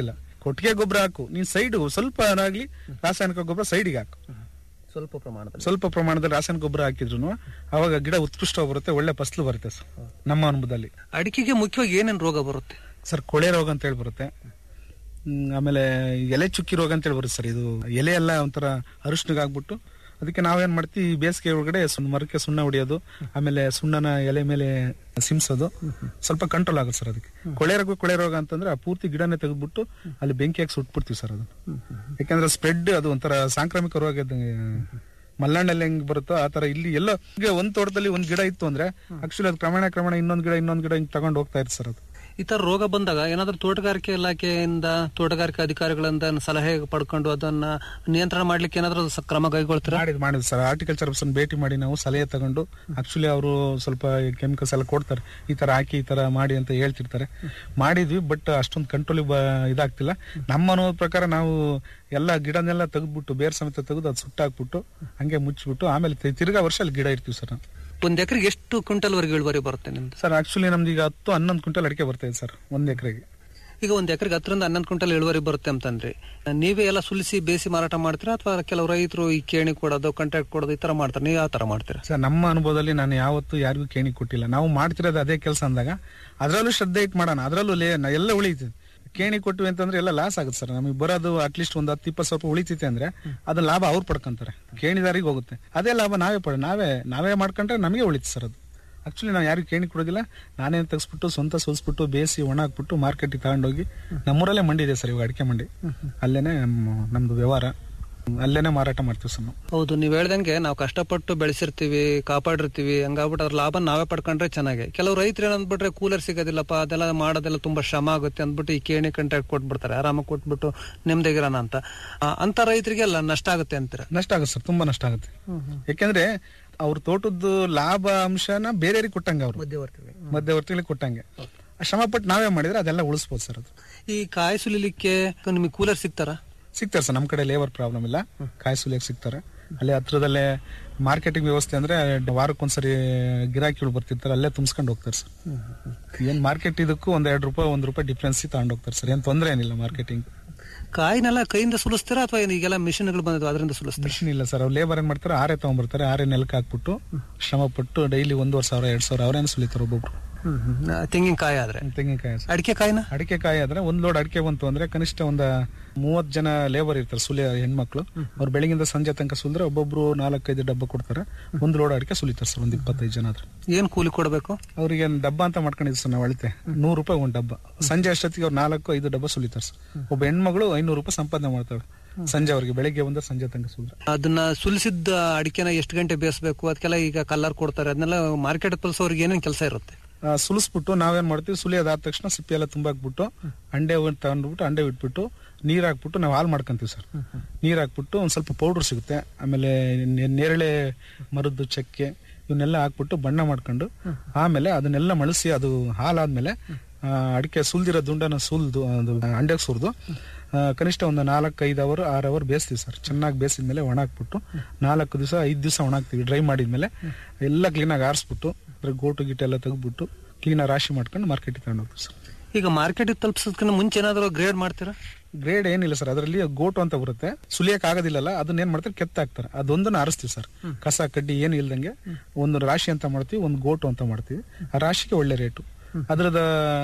ಕೊಟ್ಟಿಗೆ ಗೊಬ್ಬರ ಹಾಕು ನೀನ್ ಸೈಡ್ ಸ್ವಲ್ಪ ಆಗ್ಲಿ ರಾಸಾಯನಿಕ ಗೊಬ್ಬರ ಸೈಡಿಗೆ ಹಾಕು ಸ್ವಲ್ಪ ಪ್ರಮಾಣದಲ್ಲಿ ಸ್ವಲ್ಪ ಪ್ರಮಾಣದಲ್ಲಿ ರಾಸಾಯನಿಕ ಗೊಬ್ಬರ ಹಾಕಿದ್ರು ಅವಾಗ ಗಿಡ ಉತ್ಕೃಷ್ಟವಾಗಿ ಬರುತ್ತೆ ಒಳ್ಳೆ ಫಸಲು ಬರುತ್ತೆ ಸರ್ ನಮ್ಮ ಅನುಭವದಲ್ಲಿ ಅಡಿಕೆಗೆ ಮುಖ್ಯವಾಗಿ ಏನೇನು ರೋಗ ಬರುತ್ತೆ ಸರ್ ಕೊಳೆ ರೋಗ ಅಂತ ಹೇಳಿ ಬರುತ್ತೆ ಹ್ಮ್, ಆಮೇಲೆ ಎಲೆ ಚುಕ್ಕಿ ರೋಗ ಅಂತ ಹೇಳಿ ಬರುತ್ತೆ ಸರ್ ಇದು ಎಲೆ ಎಲ್ಲ ಒಂಥರ ಅರಿಶಿನಿಗೆ ಆಗ್ಬಿಟ್ಟು ಅದಕ್ಕೆ ನಾವೇನ್ ಮಾಡ್ತೀವಿ ಈ ಬೇಸಿಗೆ ಒಳಗಡೆ ಸುಣ್ಣ ಮರಕ್ಕೆ ಸುಣ್ಣ ಹೊಡಿಯೋದು ಆಮೇಲೆ ಸುಣ್ಣನ ಎಲೆ ಮೇಲೆ ಸಿಂಸೋದು ಸ್ವಲ್ಪ ಕಂಟ್ರೋಲ್ ಆಗುತ್ತೆ ಸರ್ ಅದಕ್ಕೆ ಕೊಳೆ ರೋಗ ಕೊಳೆ ರೋಗ ಅಂತಂದ್ರೆ ಆ ಪೂರ್ತಿ ಗಿಡನೇ ತೆಗೆದ್ಬಿಟ್ಟು ಅಲ್ಲಿ ಬೆಂಕಿ ಹಾಕಿ ಸುಟ್ಬಿಡ್ತೀವಿ ಸರ್ ಅದನ್ನ ಯಾಕಂದ್ರೆ ಸ್ಪ್ರೆಡ್ ಅದು ಒಂಥರ ಸಾಂಕ್ರಾಮಿಕ ರೋಗ ಇದ್ದಂಗೆ ಮಲ್ನಾಡಲ್ಲಿ ಹೆಂಗ್ ಬರುತ್ತೋ ಆ ತರ ಇಲ್ಲಿ ಎಲ್ಲ ಈಗ ಒಂದ್ ತೋಟದಲ್ಲಿ ಒಂದ್ ಗಿಡ ಇತ್ತು ಅಂದ್ರೆ ಆಕ್ಚುಲಿ ಅದು ಕ್ರಮಣ ಕ್ರಮಣ ಇನ್ನೊಂದ್ ಗಿಡ ಇನ್ನೊಂದ್ ಗಿಡ ಹಿಂಗ್ ತಗೊಂಡ್ ಹೋಗ್ತಾ ಇರುತ್ತೆ ಸರ್ ಅದು ಈ ತರ ರೋಗ ಬಂದಾಗ ಏನಾದ್ರೂ ತೋಟಗಾರಿಕೆ ಇಲಾಖೆಯಿಂದ ತೋಟಗಾರಿಕೆ ಅಧಿಕಾರಿಗಳಿಂದ ಸಲಹೆ ಪಡ್ಕೊಂಡು ಅದನ್ನ ನಿಯಂತ್ರಣ ಮಾಡ್ಲಿಕ್ಕೆ ಏನಾದ್ರೂ ಸ- ಕ್ರಮ ಕೈಗೊಳ್ತೀರಾ ಮಾಡಿದ್ ಮಾಡಿದ್ ಸರ್ ಆರ್ಟಿಕಲ್ಚರ್ ಆಫೀಸರ್ ಭೇಟಿ ಮಾಡಿ ನಾವು ಸಲಹೆ ತಗೊಂಡು ಆಕ್ಚುಲಿ ಅವರು ಸ್ವಲ್ಪ ಕೆಮಿಕಲ್ಸ್ ಎಲ್ಲ ಕೊಡ್ತಾರೆ ಈ ತರ ಹಾಕಿ ಈ ತರ ಮಾಡಿ ಅಂತ ಹೇಳ್ತಿರ್ತಾರೆ ಮಾಡಿದ್ವಿ ಬಟ್ ಅಷ್ಟೊಂದು ಕಂಟ್ರೋಲ್ ಇದಾಗ್ತಿಲ್ಲ ನಮ್ಮ ಅನ್ನೋ ಪ್ರಕಾರ ನಾವು ಎಲ್ಲ ಗಿಡನೆಲ್ಲ ತೆಗೆದ್ಬಿಟ್ಟು ಬೇರ್ ಸಮೇತ ತೆಗೆದು ಅದು ಸುಟ್ಟಾಕ್ಬಿಟ್ಟು ಹಂಗೆ ಮುಚ್ಚಿಬಿಟ್ಟು ಆಮೇಲೆ ತಿ- ತಿರ್ಗಾ ವರ್ಷ ಅಲ್ಲಿ ಗಿಡ ಇರ್ತೀವಿ ಸರ್ ನಾವು ಒಂದ್ ಎಕರೆಗೆ ಎಷ್ಟು ಕ್ವಿಂಟಲ್ ವರೆಗೆ ಇಳುವರಿ ಬರುತ್ತೆ ನಿಮ್ದು ಸರ್ ಆಕ್ಚುಲಿ ನಮ್ದು ಈಗ ಹತ್ತು ಹನ್ನೊಂದು ಕ್ವಿಂಟಲ್ ಅಡಿಕೆ ಬರ್ತಾ ಇದೆ ಸರ್ ಒಂದ್ ಎಕರೆಗೆ ಈಗ ಒಂದ್ ಎಕರೆಗೆ ಹತ್ತರಿಂದ ಹನ್ನೊಂದು ಕ್ವಿಂಟಲ್ ಇಳುವರಿ ಬರುತ್ತೆ ಅಂತಂದ್ರೆ ನೀವೇ ಎಲ್ಲ ಸುಲಿಸಿ ಬೇಸಿ ಮಾರಾಟ ಮಾಡ್ತೀರಾ ಅಥವಾ ಕೆಲವು ರೈತರು ಈ ಕೇಣಿ ಕೊಡೋದು ಕಾಂಟ್ರಾಕ್ಟ್ ಕೊಡೋದು ಈ ತರ ಮಾಡ್ತಾರೆ ನೀವು ಯಾವ ತರ ಮಾಡ್ತೀರಾ ಸರ್ ನಮ್ಮ ಅನುಭವದಲ್ಲಿ ನಾನು ಯಾವತ್ತೂ ಯಾರಿಗೂ ಕೇಣಿ ಕೊಟ್ಟಿಲ್ಲ ನಾವು ಮಾಡ್ತಿರೋದು ಅದೇ ಕೆಲಸ ಅಂದಾಗ ಅದರಲ್ಲೂ ಶ್ರದ್ಧೆ ಇಟ್ಟು ಮಾಡೋಣ ಅದರಲ್ಲೂ ಲೇ ನ- ಎಲ್ಲ ಉಳಿತದೆ ಕೇಣಿ ಕೊಟ್ವಿ ಅಂತಂದ್ರೆ ಎಲ್ಲ ಲಾಸ್ ಆಗುತ್ತೆ ಸರ್ ನಮಗೆ ಬರೋದು ಅಟ್ಲೀಸ್ಟ್ ಒಂದು ಹತ್ತು ಇಪ್ಪತ್ತು ಸಾವಿರ ರೂಪಾಯಿ ಉಳಿತೈತೆ ಅಂದ್ರೆ ಅದ್ರ ಲಾಭ ಅವ್ರು ಪಡ್ಕೊಂತಾರೆ ಕೇಣಿದಾರಿಗೆ ಹೋಗುತ್ತೆ ಅದೇ ಲಾಭ ನಾವೇ ಪಡ ನಾವೇ ನಾವೇ ಮಾಡ್ಕೊಂಡ್ರೆ ನಮಗೆ ಉಳಿತು ಸರ್ ಅದು ಆಕ್ಚುಲಿ ನಾವು ಯಾರಿಗೂ ಕೇಣಿ ಕೊಡೋದಿಲ್ಲ ನಾನೇ ತೆಗೆಸ್ಬಿಟ್ಟು ಸ್ವಂತ ಸೋಲ್ಸ್ಬಿಟ್ಟು ಬೇಯಿಸಿ ಒಣ ಹಾಕ್ಬಿಟ್ಟು ಮಾರ್ಕೆಟಿಗೆ ತಗೊಂಡೋಗಿ ನಮ್ಮೂರಲ್ಲೇ ಮಂಡಿ ಇದೆ ಸರ್ ಇವಾಗ ಅಡಿಕೆ ಮಂಡಿ ಅಲ್ಲೇನೆ ನಮ್ಮ- ನಮ್ದು ವ್ಯವಹಾರ ಅಲ್ಲೇನೆ ಮಾರಾಟ ಮಾಡ್ತೀವಿ ಸರ್ ನಾವು ಹೌದು ನೀವ್ ಹೇಳ್ದಂಗೆ ನಾವು ಕಷ್ಟಪಟ್ಟು ಬೆಳೆಸಿರ್ತೀವಿ ಕಾಪಾಡಿರ್ತೀವಿ ಹಂಗಾಗ್ಬಿಟ್ಟು ಅದ್ರ ಲಾಭ ನಾವೇ ಪಡ್ಕೊಂಡ್ರೆ ಚೆನ್ನಾಗಿ ಕೆಲವು ರೈತರು ಏನಂದ್ಬಿಟ್ರೆ ಕೂಲರ್ ಸಿಗೋದಿಲ್ಲಪ್ಪ ಅದೆಲ್ಲ ಮಾಡೋದೆಲ್ಲ ತುಂಬಾ ಶ್ರಮ ಆಗುತ್ತೆ ಅಂದ್ಬಿಟ್ಟು ಈ ಕೇಣಿ ಕಾಂಟ್ರಾಕ್ಟ್ ಕೊಟ್ಬಿಡ್ತಾರೆ ಆರಾಮಾಗಿ ಕೊಟ್ಬಿಟ್ಟು ನೆಮ್ಮದಿಗಿರೋಣ ಅಂತ ಆ, ಅಂತ ರೈತರಿಗೆಲ್ಲ ನಷ್ಟ ಆಗುತ್ತೆ ಅಂತೀರ ನಷ್ಟ ಆಗುತ್ತೆ ಸರ್ ತುಂಬಾ ನಷ್ಟ ಆಗುತ್ತೆ ಯಾಕಂದ್ರೆ ಅವ್ರ ತೋಟದ್ದು ಲಾಭ ಅಂಶನ ಬೇರೆಯವ್ರಿಗೆ ಕೊಟ್ಟಂಗೆ ಅವ್ರು ಮಧ್ಯವರ್ತಿಗಳಿಗೆ ಕೊಟ್ಟಂಗೆ ಆ ಶ್ರಮ ಪಟ್ಟು ನಾವೇ ಮಾಡಿದ್ರೆ ಅದೆಲ್ಲ ಉಳಿಸ್ಬೋದು ಸರ್ ಅದು ಈ ಕಾಯಿ ಸುಲಿಲಿಕ್ಕೆ ನಿಮಗೆ ಕೂಲರ್ ಸಿಗ್ತಾರ ಸಿಗ್ತಾರೆ ಸರ್ ನಮ್ಮ ಕಡೆ ಲೇಬರ್ ಪ್ರಾಬ್ಲಮ್ ಇಲ್ಲ ಕಾಯಿ ಸುಲಿಯಕ್ಕೆ ಸಿಗ್ತಾರೆ ಅಲ್ಲೇ ಹತ್ರದಲ್ಲೇ ಮಾರ್ಕೆಟಿಂಗ್ ವ್ಯವಸ್ಥೆ ಅಂದ್ರೆ ವಾರಕ್ಕೊಂದ್ಸರಿ ಗಿರಾಕಿಗಳು ಬರ್ತಿರ್ತಾರೆ ಅಲ್ಲೇ ತುಂಬಿಸ್ಕೊಂಡು ಹೋಗ್ತಾರೆ ಸರ್ ಏನ್ ಮಾರ್ಕೆಟ್ ಇದಕ್ಕೂ ಒಂದ್ ಎರಡು ರೂಪಾಯಿ ಒಂದ್ ರೂಪಾಯಿ ಡಿಫ್ರೆನ್ಸ್ ತಗೊಂಡು ಹೋಗ್ತಾರೆ ಸರ್ ಏನ್ ತೊಂದರೆ ಏನಿಲ್ಲ ಮಾರ್ಕೆಟಿಂಗ್ ಕಾಯಿನೆಲ್ಲ ಕೈಯಿಂದ ಸುಲಿಸ್ತೀರಾ ಅಥವಾ ಈಗೆಲ್ಲ ಮಿಷಿನ್ಗಳು ಬಂದಿದ್ವು ಅದರಿಂದ ಸುಲಿಸ್ತೀರಾ ಮಿಷಿನ್ ಇಲ್ಲ ಸರ್ ಅವ್ರು ಲೇಬರ್ ಏನ್ ಮಾಡ್ತಾರೆ ಆರೆ ತಗೊಂಡ್ಬರ್ತಾರೆ ಆರೆ ನೆಲಕ್ಕೆ ಹಾಕ್ಬಿಟ್ಟು ಶ್ರಮ ಪಟ್ಟು ಡೈಲಿ ಒಂದೂವರೆ ಸಾವಿರ ಎರಡ್ ಸಾವಿರ ಅವ್ರೇನು ಸುಲಿತಾರೆ ಒಬ್ಬೊಬ್ರು ತೆಂಗಿನಕಾಯಿ ಆದ್ರೆ ತೆಂಗಿನಕಾಯಿ ಅಡಿಕೆ ಕಾಯಿನ ಅಡಿಕೆ ಕಾಯಿ ಆದ್ರೆ ಒಂದ್ ಲೋಡ್ ಅಡಿಕೆ ಬಂತು ಅಂದ್ರೆ ಕನಿಷ್ಠ ಒಂದ ಮೂವತ್ ಜನ ಲೇಬರ್ ಇರ್ತಾರೆ ಸುಲಿಯ ಹೆಣ್ಮಕ್ಳು ಅವ್ರು ಬೆಳಗಿಂದ ಸಂಜೆ ತನಕ ಸುಲಿದ್ರೆ ಒಬ್ಬೊಬ್ರು ನಾಲ್ಕೈದು ಡಬ್ಬ ಕೊಡ್ತಾರೆ ಒಂದ್ ಲೋಡ್ ಅಡಿಕೆ ಸುಲಿತಾರೆ ಸರ್ ಒಂದ್ ಇಪ್ಪತ್ತೈದು ಜನ ಆದ್ರೆ ಏನ್ ಕೂಲಿ ಕೊಡಬೇಕು ಅವ್ರಿಗೆ ಒಂದ್ ಡಬ್ಬ ಅಂತ ಮಾಡ್ಕೊಂಡಿದ್ರು ಸರ್ ನಾವು ಅಳಿತೆ ನೂರು ರೂಪಾಯಿ ಒಂದ್ ಡಬ್ಬ ಸಂಜೆ ಅಷ್ಟೊತ್ತಿಗೆ ಅವ್ರು ನಾಲ್ಕು ಐದು ಡಬ್ಬ ಸುಲಿತಾರೆ ಸರ್ ಒಬ್ಬ ಹೆಣ್ಮಗಳು ಐನೂರು ರೂಪಾಯಿ ಸಂಪಾದನೆ ಮಾಡ್ತಾಳೆ ಸಂಜೆ ಅವ್ರಿಗೆ ಬೆಳಿಗ್ಗೆ ಬಂದ ಸಂಜೆ ತನಕ ಸುಲಿದ್ರೆ ಅದನ್ನ ಸುಲಿಸಿದ ಅಡಿಕೆನ ಎಷ್ಟು ಗಂಟೆ ಬೇಯಿಸಬೇಕು ಅದಕ್ಕೆಲ್ಲ ಈಗ ಕಲ್ಲರ್ ಕೊಡ್ತಾರೆ ಅದನ್ನೆಲ್ಲ ಮಾರ್ಕೆಟ್ ತಲ್ಸೋರಿಗೆ ಏನೇನ್ ಕೆಲಸ ಇರುತ್ತೆ ಆ, ಸುಲಿಸ್ಬಿಟ್ಟು ನಾವೇನ್ ಮಾಡ್ತೀವಿ ಸುಲಿಯೋದಾದ ತಕ್ಷಣ ಸಿಪ್ಪಿ ಎಲ್ಲ ತುಂಬಾಕ್ಬಿಟ್ಟು ಅಂಡೆ ಒಂದ್ ತಗೊಂಡ್ಬಿಟ್ಟು ಅಂಡೆ ಬಿಟ್ಬಿಟ್ಟು ನೀರ್ ಹಾಕ್ಬಿಟ್ಟು ನಾವು ಹಾಲ್ ಮಾಡ್ಕೊಂತೀವಿ ಸರ್ ನೀರ್ ಹಾಕ್ಬಿಟ್ಟು ಒಂದ್ ಸ್ವಲ್ಪ ಪೌಡರ್ ಸಿಗುತ್ತೆ ಆಮೇಲೆ ನೆ- ನೇರಳೆ ಮರದ್ದು ಚಕ್ಕೆ ಇವನ್ನೆಲ್ಲ ಹಾಕ್ಬಿಟ್ಟು ಬಣ್ಣ ಮಾಡ್ಕೊಂಡು ಆಮೇಲೆ ಅದನ್ನೆಲ್ಲ ಮಳಸಿ ಅದು ಹಾಲಾದ್ಮೇಲೆ ಆ, ಅಡಿಕೆ ಸುಲ್ದಿರೋ ದುಂಡನ ಸುಲ್ದು ಅದು ಅಂಡೆಗೆ ಸುರಿದು ಕನಿಷ್ಠ ಒಂದು ನಾಲ್ಕು ಐದು ಅವರ್ ಆರು ಅವರ್ ಬೇಯಿಸ್ತೀವಿ ಸರ್ ಚೆನ್ನಾಗಿ ಬೇಯಿಸಿದ್ಮೇಲೆ ಒಣ ಹಾಕ್ಬಿಟ್ಟು ನಾಲ್ಕು ದಿವಸ ಐದು ದಿವಸ ಒಣ ಹಾಕ್ತೀವಿ ಡ್ರೈ ಮಾಡಿದ್ಮೇಲೆ ಎಲ್ಲ ಕ್ಲೀನಾಗಿ ಆರಿಸ್ಬಿಟ್ಟು ಅದ್ರ ಗೋಟು ಗಿಟ್ಟು ಎಲ್ಲ ತೆಗೆದ್ಬಿಟ್ಟು ಕ್ಲೀನಾಗಿ ರಾಶಿ ಮಾಡ್ಕೊಂಡು ಮಾರ್ಕೆಟಿಗೆ ತಗೊಂಡು ಹೋಗ್ತೀವಿ ಸರ್ ಈಗ ಮಾರ್ಕೆಟ್ ತಲುಪಿಸೋದಕ್ಕಿಂತ ಮುಂಚೆ ಏನಾದ್ರು ಗ್ರೇಡ್ ಮಾಡ್ತೀರಾ ಗ್ರೇಡ್ ಏನಿಲ್ಲ ಸರ್ ಅದರಲ್ಲಿ ಗೋಟು ಅಂತ ಬರುತ್ತೆ ಸುಲಿಯಕ್ ಆಗೋದಿಲ್ಲಲ್ಲ ಅದನ್ನ ಏನ್ ಮಾಡ್ತಾರೆ ಕೆತ್ತಾಕ್ತಾರೆ ಅದೊಂದನ್ನ ಆರಿಸ್ತೀವಿ ಸರ್ ಕಸ ಕಡ್ಡಿ ಏನು ಇಲ್ದಂಗೆ ಒಂದು ರಾಶಿ ಅಂತ ಮಾಡ್ತೀವಿ ಒಂದು ಗೋಟು ಅಂತ ಮಾಡ್ತೀವಿ ಆ ರಾಶಿಗೆ ಒಳ್ಳೆ ರೇಟು ಅದ್ರದ